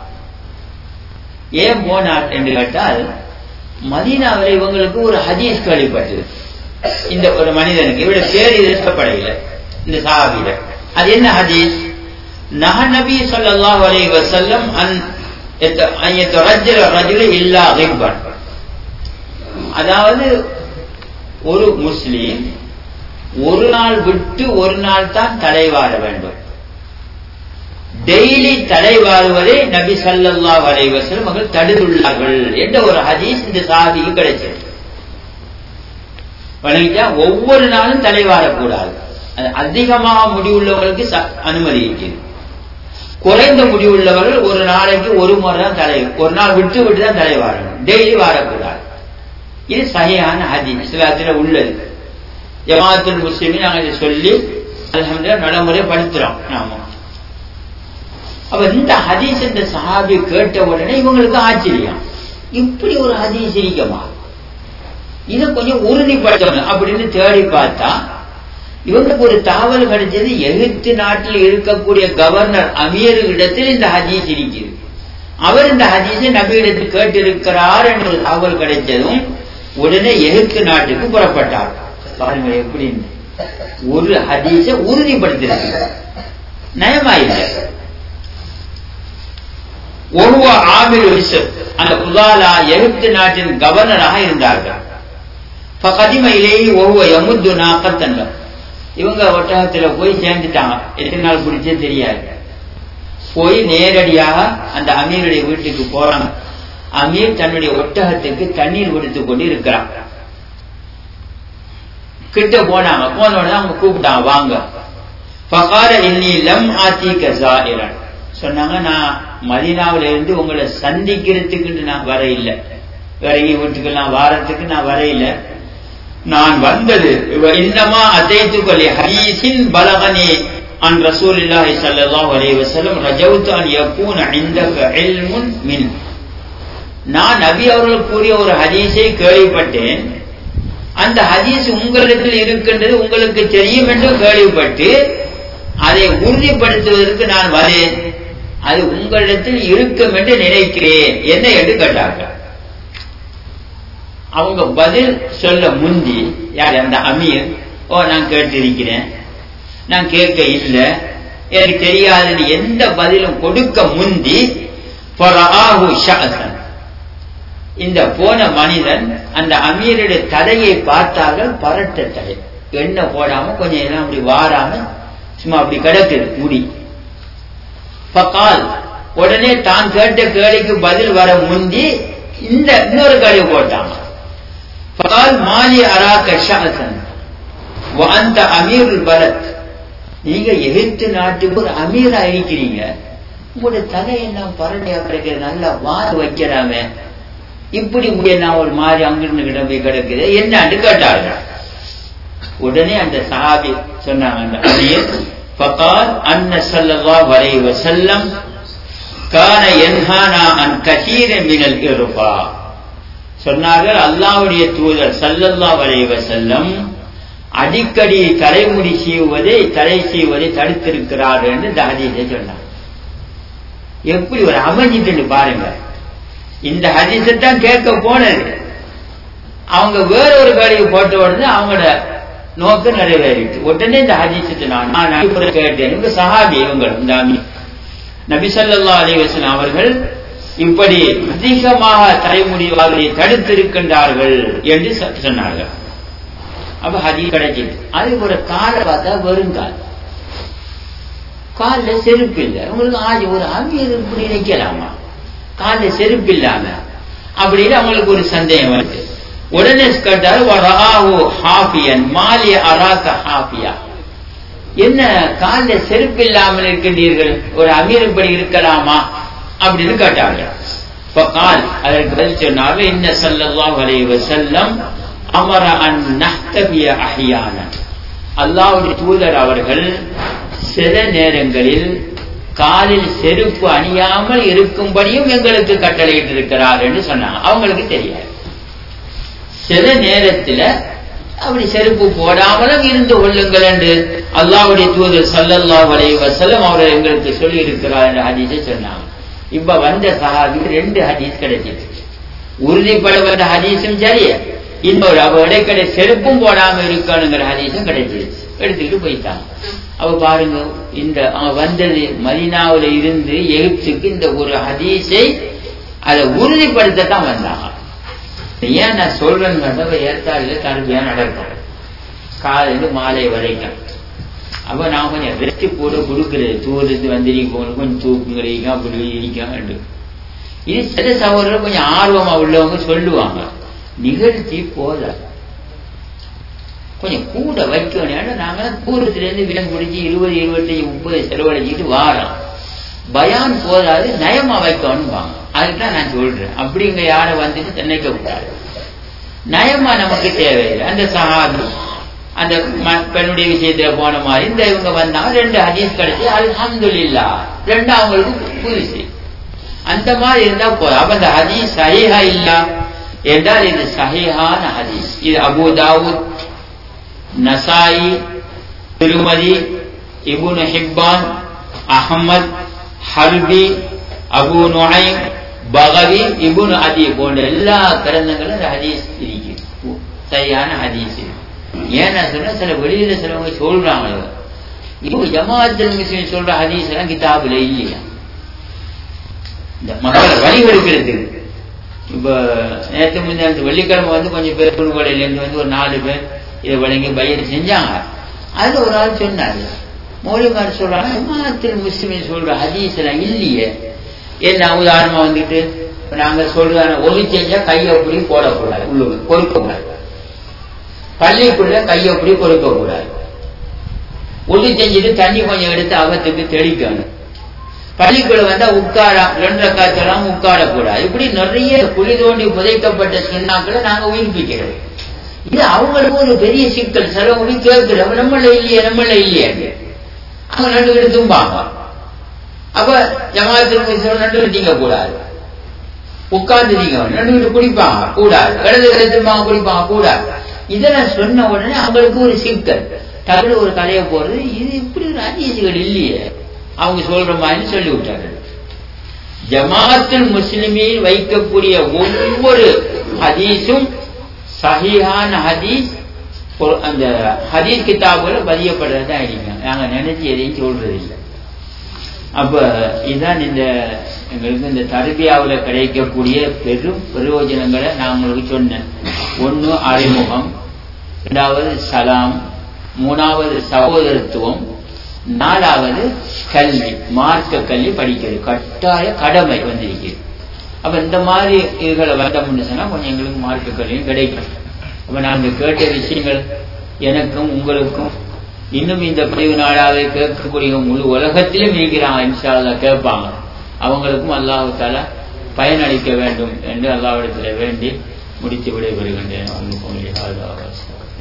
ஏன் போனார் என்று கேட்டால் மதீனாவில் இவங்களுக்கு ஒரு ஹதீஸ் கேள்விப்பட்டது இந்த ஒரு மனிதனுக்கு இவருடைய பேர் எதிர்க்கப்படவில்லை இந்த சாபியில அது என்ன ஹதீஸ் நஹ நபி ஸல்லல்லாஹு அலைஹி வஸல்லம் அன் அன் யதரஜ்ஜல ரஜுல இல்லா கிப்பன் அதாவது ஒரு முஸ்லீம் ஒரு நாள் விட்டு ஒரு நாள் தான் தலைவார வேண்டும் டெய்லி தலைவாருவதை நபி சல்லாஹ் அலைவசலம் அவர்கள் தடுத்துள்ளார்கள் என்ற ஒரு ஹதீஸ் இந்த சாதிக்கு கிடைச்சது வணங்கிட்டா ஒவ்வொரு நாளும் தலைவாரக்கூடாது அதிகமாக முடிவுள்ளவர்களுக்கு அனுமதி இருக்குது குறைந்த முடிவுள்ளவர்கள் ஒரு நாளைக்கு ஒரு முறை தான் தலை ஒரு நாள் விட்டு விட்டு தான் தலை வாழணும் டெய்லி வாழக்கூடாது இது சரியான ஹதீஸ் இஸ்லாத்தில் உள்ளது ஜமாத்துல் முஸ்லிமின் நாங்கள் இதை சொல்லி அலமதுல்லா நடைமுறைப்படுத்துறோம் நாம அப்ப இந்த ஹதீஸ் இந்த சஹாபி கேட்ட உடனே இவங்களுக்கு ஆச்சரியம் இப்படி ஒரு ஹதீஸ் இருக்குமா இதை கொஞ்சம் உறுதிப்படுத்தணும் அப்படின்னு தேடி பார்த்தா இவங்களுக்கு ஒரு தகவல் கிடைச்சது எகிப்து நாட்டில் இருக்கக்கூடிய கவர்னர் அமீரிடத்தில் இந்த ஹதீஸ் இருக்குது அவர் இந்த ஹதீஸை நபியிடத்தில் கேட்டிருக்கிறார் என்ற ஒரு தகவல் கிடைச்சதும் உடனே எகிப்து நாட்டுக்கு புறப்பட்டார் பாருங்க எப்படி ஒரு ஹதீஸ உறுதிப்படுத்திருக்கு நயமா இல்லை ஒவ்வொரு ஆமிர் அந்த புதாலா எகிப்து நாட்டின் கவர்னராக இருந்தார்கள் பகதிம இலேயே ஒவ்வொரு எமுத்து நாக்கத்தன்னர் இவங்க ஒட்டகத்துல போய் சேர்ந்துட்டாங்க எத்தனை நாள் பிடிச்சே தெரியாது போய் நேரடியாக அந்த அமீருடைய வீட்டுக்கு போறாங்க அமீர் தன்னுடைய ஒட்டகத்துக்கு தண்ணீர் கொடுத்து கொண்டு இருக்கிறான் கிட்ட போனாங்க போன உடனே அவங்க கூப்பிட்டாங்க வாங்க ஃபகார இன்னி லம் ஆத்திக ஜாயிரன் சொன்னாங்க நான் மதீனாவில இருந்து உங்களை சந்திக்கிறதுக்கு நான் வர இல்லை வேற எங்கேயும் வீட்டுக்கெல்லாம் வாரத்துக்கு நான் வர இல்லை நான் வந்தது இன்னமா அத்தைத்துக்கொள்ளி ஹரீசின் பலகனி عن رسول الله صلى الله عليه وسلم رجوت أن يكون عندك علم من நான் நபி அவர்கள் கூறிய ஒரு ஹதீஸை கேள்விப்பட்டேன் அந்த ஹதீஸ் உங்களிடத்தில் இருக்கின்றது உங்களுக்கு தெரியும் என்று கேள்விப்பட்டு அதை உறுதிப்படுத்துவதற்கு நான் வரேன் அது உங்களிடத்தில் இருக்கும் என்று நினைக்கிறேன் என்ன என்று கேட்டார்கள் அவங்க பதில் சொல்ல முந்தி யார் அந்த அமீர் ஓ நான் கேட்டிருக்கிறேன் நான் கேட்க இல்லை எனக்கு தெரியாதுன்னு எந்த பதிலும் கொடுக்க முந்தி இந்த போன மனிதன் அந்த அமீருடைய தலையை பார்த்தார்கள் பரட்ட தலை எண்ணெய் போடாம கொஞ்சம் எல்லாம் அப்படி வாராம சும்மா அப்படி கிடக்குது முடி பக்கால் உடனே தான் கேட்ட கேள்விக்கு பதில் வர முந்தி இந்த இன்னொரு கேள்வி போட்டாங்க பகால் மாலி அராக்க ஷாசன் அந்த அமீருல் பலத் நீங்க எகிப்து நாட்டுக்கு ஒரு அமீரா இருக்கிறீங்க உங்களுடைய தலையெல்லாம் பரட்டையா கிடக்குது நல்லா வாறு வைக்கிறாம இப்படி நான் ஒரு மாதிரி அங்கிருந்து கிட்ட போய் கிடக்குது என்னன்னு கேட்டாங்க உடனே அந்த சஹாபி சொன்னாங்க அந்த அமீர் فقال أن صلى الله عليه وسلم كان ينهانا عن كثير من الإرفاق சொன்னார்கள் அல்லாவுடைய தூதர் சல்லல்லா வரைவ செல்லம் அடிக்கடி தலைமுடி சீவுவதை தலை செய்வதை தடுத்திருக்கிறார் என்று இந்த ஹதீஸை சொன்னார் எப்படி ஒரு அமைஞ்சிட்டு பாருங்க இந்த ஹதீஸை தான் கேட்க போனது அவங்க வேற ஒரு கடையை போட்ட உடனே அவங்களோட நோக்கம் நிறைவேறிட்டு உடனே இந்த ஹதீஸத்தை நான் நான் கேட்டேன் இவங்க சஹாபி இவங்க இந்த நபி சல்லா அலிவசன் அவர்கள் இப்படி அதிகமாக தலைமுடிவாளரை தடுத்திருக்கின்றார்கள் என்று சொன்னார்கள் அப்ப ஹதி கிடைச்சிது அது ஒரு காலை பார்த்தா வருங்கால் காலில் செருப்பு இல்லை உங்களுக்கு ஆஜி ஒரு அமீர் இப்படி நிற்கலாமா காலில் செருப்பு இல்லாம அப்படின்னு அவங்களுக்கு ஒரு சந்தேகம் வருது உடனே கேட்டாரு ஹாஃபியன் மாலி அராக்க ஹாஃபியா என்ன காலில் செருப்பு இல்லாமல் இருக்கின்றீர்கள் ஒரு அமீர் இப்படி இருக்கலாமா அப்படின்னு கேட்டாங்க கால் அதற்கு பதில் சொன்னாங்க இன்ன சல்லல்லாஹு அலைஹி வஸல்லம் அமர அன் நஹ்தபிய அஹ்யான அல்லாஹ்வுடைய தூதர் அவர்கள் சில நேரங்களில் காலில் செருப்பு அணியாமல் இருக்கும்படியும் எங்களுக்கு கட்டளையிட்டு இருக்கிறார் என்று சொன்னாங்க அவங்களுக்கு தெரியாது சில நேரத்தில் அப்படி செருப்பு போடாமலும் இருந்து கொள்ளுங்கள் என்று அல்லாவுடைய தூதர் சல்லல்லாஹு அலைஹி வஸல்லம் அவர்கள் எங்களுக்கு சொல்லி இருக்கிறார் என்று ஹதீஸை சொன்னாங்க இப்ப வந்த சஹாபிக்கு ரெண்டு ஹதீஸ் கிடைச்சிருக்கு உறுதிப்படப்பட்ட ஹதீஸும் சரி இன்னொரு அவ இடைக்கடை செருப்பும் போடாம இருக்கணுங்கிற ஹதீஸும் கிடைச்சிருச்சு எடுத்துக்கிட்டு போயிட்டாங்க அவ பாருங்க இந்த அவன் வந்தது மதினாவில் இருந்து எகிப்துக்கு இந்த ஒரு ஹதீஸை அதை உறுதிப்படுத்தத்தான் வந்தாங்க ஏன் நான் சொல்றேன்னு ஏற்காடுல தருமையா நடக்கும் காலையில மாலை வரைக்கும் அப்ப நான் கொஞ்சம் ரெஸ்ட் போட கொடுக்குறது தூரத்து வந்திருக்கோம் கொஞ்சம் தூக்குங்கிறீங்க அப்படி இருக்காங்க இது சில சகோதரர் கொஞ்சம் ஆர்வமா உள்ளவங்க சொல்லுவாங்க நிகழ்ச்சி போத கொஞ்சம் கூட வைக்கணும் ஏன்னா நாங்க தூரத்துல இருந்து விடம் பிடிச்சி இருபது இருபத்தஞ்சு முப்பது செலவழிச்சிட்டு வாரோம் பயான் போதாது நயமா வைக்கணும்பாங்க அதுதான் நான் சொல்றேன் அப்படிங்க யாரை வந்துட்டு நினைக்க கூடாது நயமா நமக்கு தேவையில்லை அந்த சஹாபி அந்த பெண்ணுடைய விஷயத்துல போன மாதிரி இந்த இவங்க வந்தாங்க ரெண்டு ஹதீஸ் கிடைச்சி அல்ஹம்துல்லா ரெண்டு அவங்களுக்கு புதுசு அந்த மாதிரி இருந்தா போதும் அப்ப இந்த ஹதீஸ் சஹீஹா இல்ல என்றால் இது சஹீஹான ஹதீஸ் இது அபு தாவூத் நசாயி திருமதி இபுன் ஹிப்பான் அஹமத் ஹல்பி அபு நுழைம் பகவி இபுன் அதி போன்ற எல்லா கிரந்தங்களும் இந்த ஹதீஸ் இருக்கு சரியான ஹதீஸ் ஏன்னா சொன்னா சில வெளியில சிலவங்க சொல்றாங்க இப்போ ஜமாத்தில் முஸ்லிம் சொல்ற ஹதீஸ் எல்லாம் கிதாபுல இல்லையா இந்த மக்களை வழிகெடுக்கிறதுக்கு இப்ப நேற்று முன்னாடி வெள்ளிக்கிழமை வந்து கொஞ்சம் பேர் குழுக்கடையிலேருந்து வந்து ஒரு நாலு பேர் இதை வழங்கி பயிர் செஞ்சாங்க அதுல ஒரு ஆள் சொன்னாரு மௌலிமார் சொல்றாங்க ஜமாத்தில் முஸ்லிமின் சொல்ற ஹதீஸ் எல்லாம் இல்லையே என்ன உதாரணமா வந்துட்டு இப்ப நாங்க சொல்ற ஒளி செஞ்சா கையை அப்படி போடக்கூடாது உள்ளுக்கு கொடுக்க கூடாது பள்ளிக்குள்ள கையை அப்படி கொடுக்க கூடாது ஒளி செஞ்சுட்டு தண்ணி கொஞ்சம் எடுத்து அவத்துக்கு தெளிக்கணும் பள்ளிக்குள்ள வந்தா உட்காரம் ரெண்டரை காய்ச்சலாம் உட்காரக்கூடாது இப்படி நிறைய குழி தோண்டி புதைக்கப்பட்ட சுண்ணாக்களை நாங்க உயிர்ப்பிக்கிறோம் இது அவங்களுக்கு ஒரு பெரிய சிக்கல் சிலவங்க கேட்கிறோம் நம்மள இல்லையே நம்மள இல்லையே அவங்க ரெண்டு பேரும் தும்பாங்க அப்ப ஜமாத்திற்கு ரெண்டு பேரும் நீங்க கூடாது உட்கார்ந்து நீங்க ரெண்டு பேரும் குடிப்பாங்க கூடாது இடது இடத்துமாங்க குடிப்பாங்க கூடாது இதெல்லாம் சொன்ன உடனே அவங்களுக்கு ஒரு சிக்கல் டக்குனு ஒரு கதையை போறது இது இப்படி ஒரு அதிசயங்கள் இல்லையே அவங்க சொல்ற மாதிரி சொல்லி விட்டாரு ஜமாத்தில் முஸ்லிமில் வைக்கக்கூடிய ஒவ்வொரு ஹதீஸும் சஹிஹான ஹதீஸ் அந்த ஹதீஸ் கிதாபுல பதியப்படுறதா இருக்கீங்க நாங்க நினைச்சு எதையும் சொல்றது இல்லை அப்ப இதுதான் இந்த எங்களுக்கு இந்த தர்பியாவில் கிடைக்கக்கூடிய பெரும் பிரயோஜனங்களை நான் உங்களுக்கு சொன்னேன் ஒன்று அறிமுகம் இரண்டாவது சலாம் மூணாவது சகோதரத்துவம் நாலாவது கல்வி மார்க்க கல்வி படிக்கிறது கட்டாய கடமை வந்திருக்கிறது அப்ப இந்த மாதிரி இதுகளை வந்தோம்னு சொன்னா கொஞ்சம் எங்களுக்கு மார்க்க கல்வியும் கிடைக்கும் அப்ப நாங்க கேட்ட விஷயங்கள் எனக்கும் உங்களுக்கும் இன்னும் இந்த பிரிவு நாளாவே கேட்கக்கூடிய முழு உலகத்திலும் இருக்கிறாங்க இன்ஷால்லா கேட்பாங்க அவங்களுக்கும் அல்லாஹால பயனளிக்க வேண்டும் என்று அல்லாவிடத்தில் வேண்டி முடித்து விடைபெறுகின்றேன் உங்களுக்கு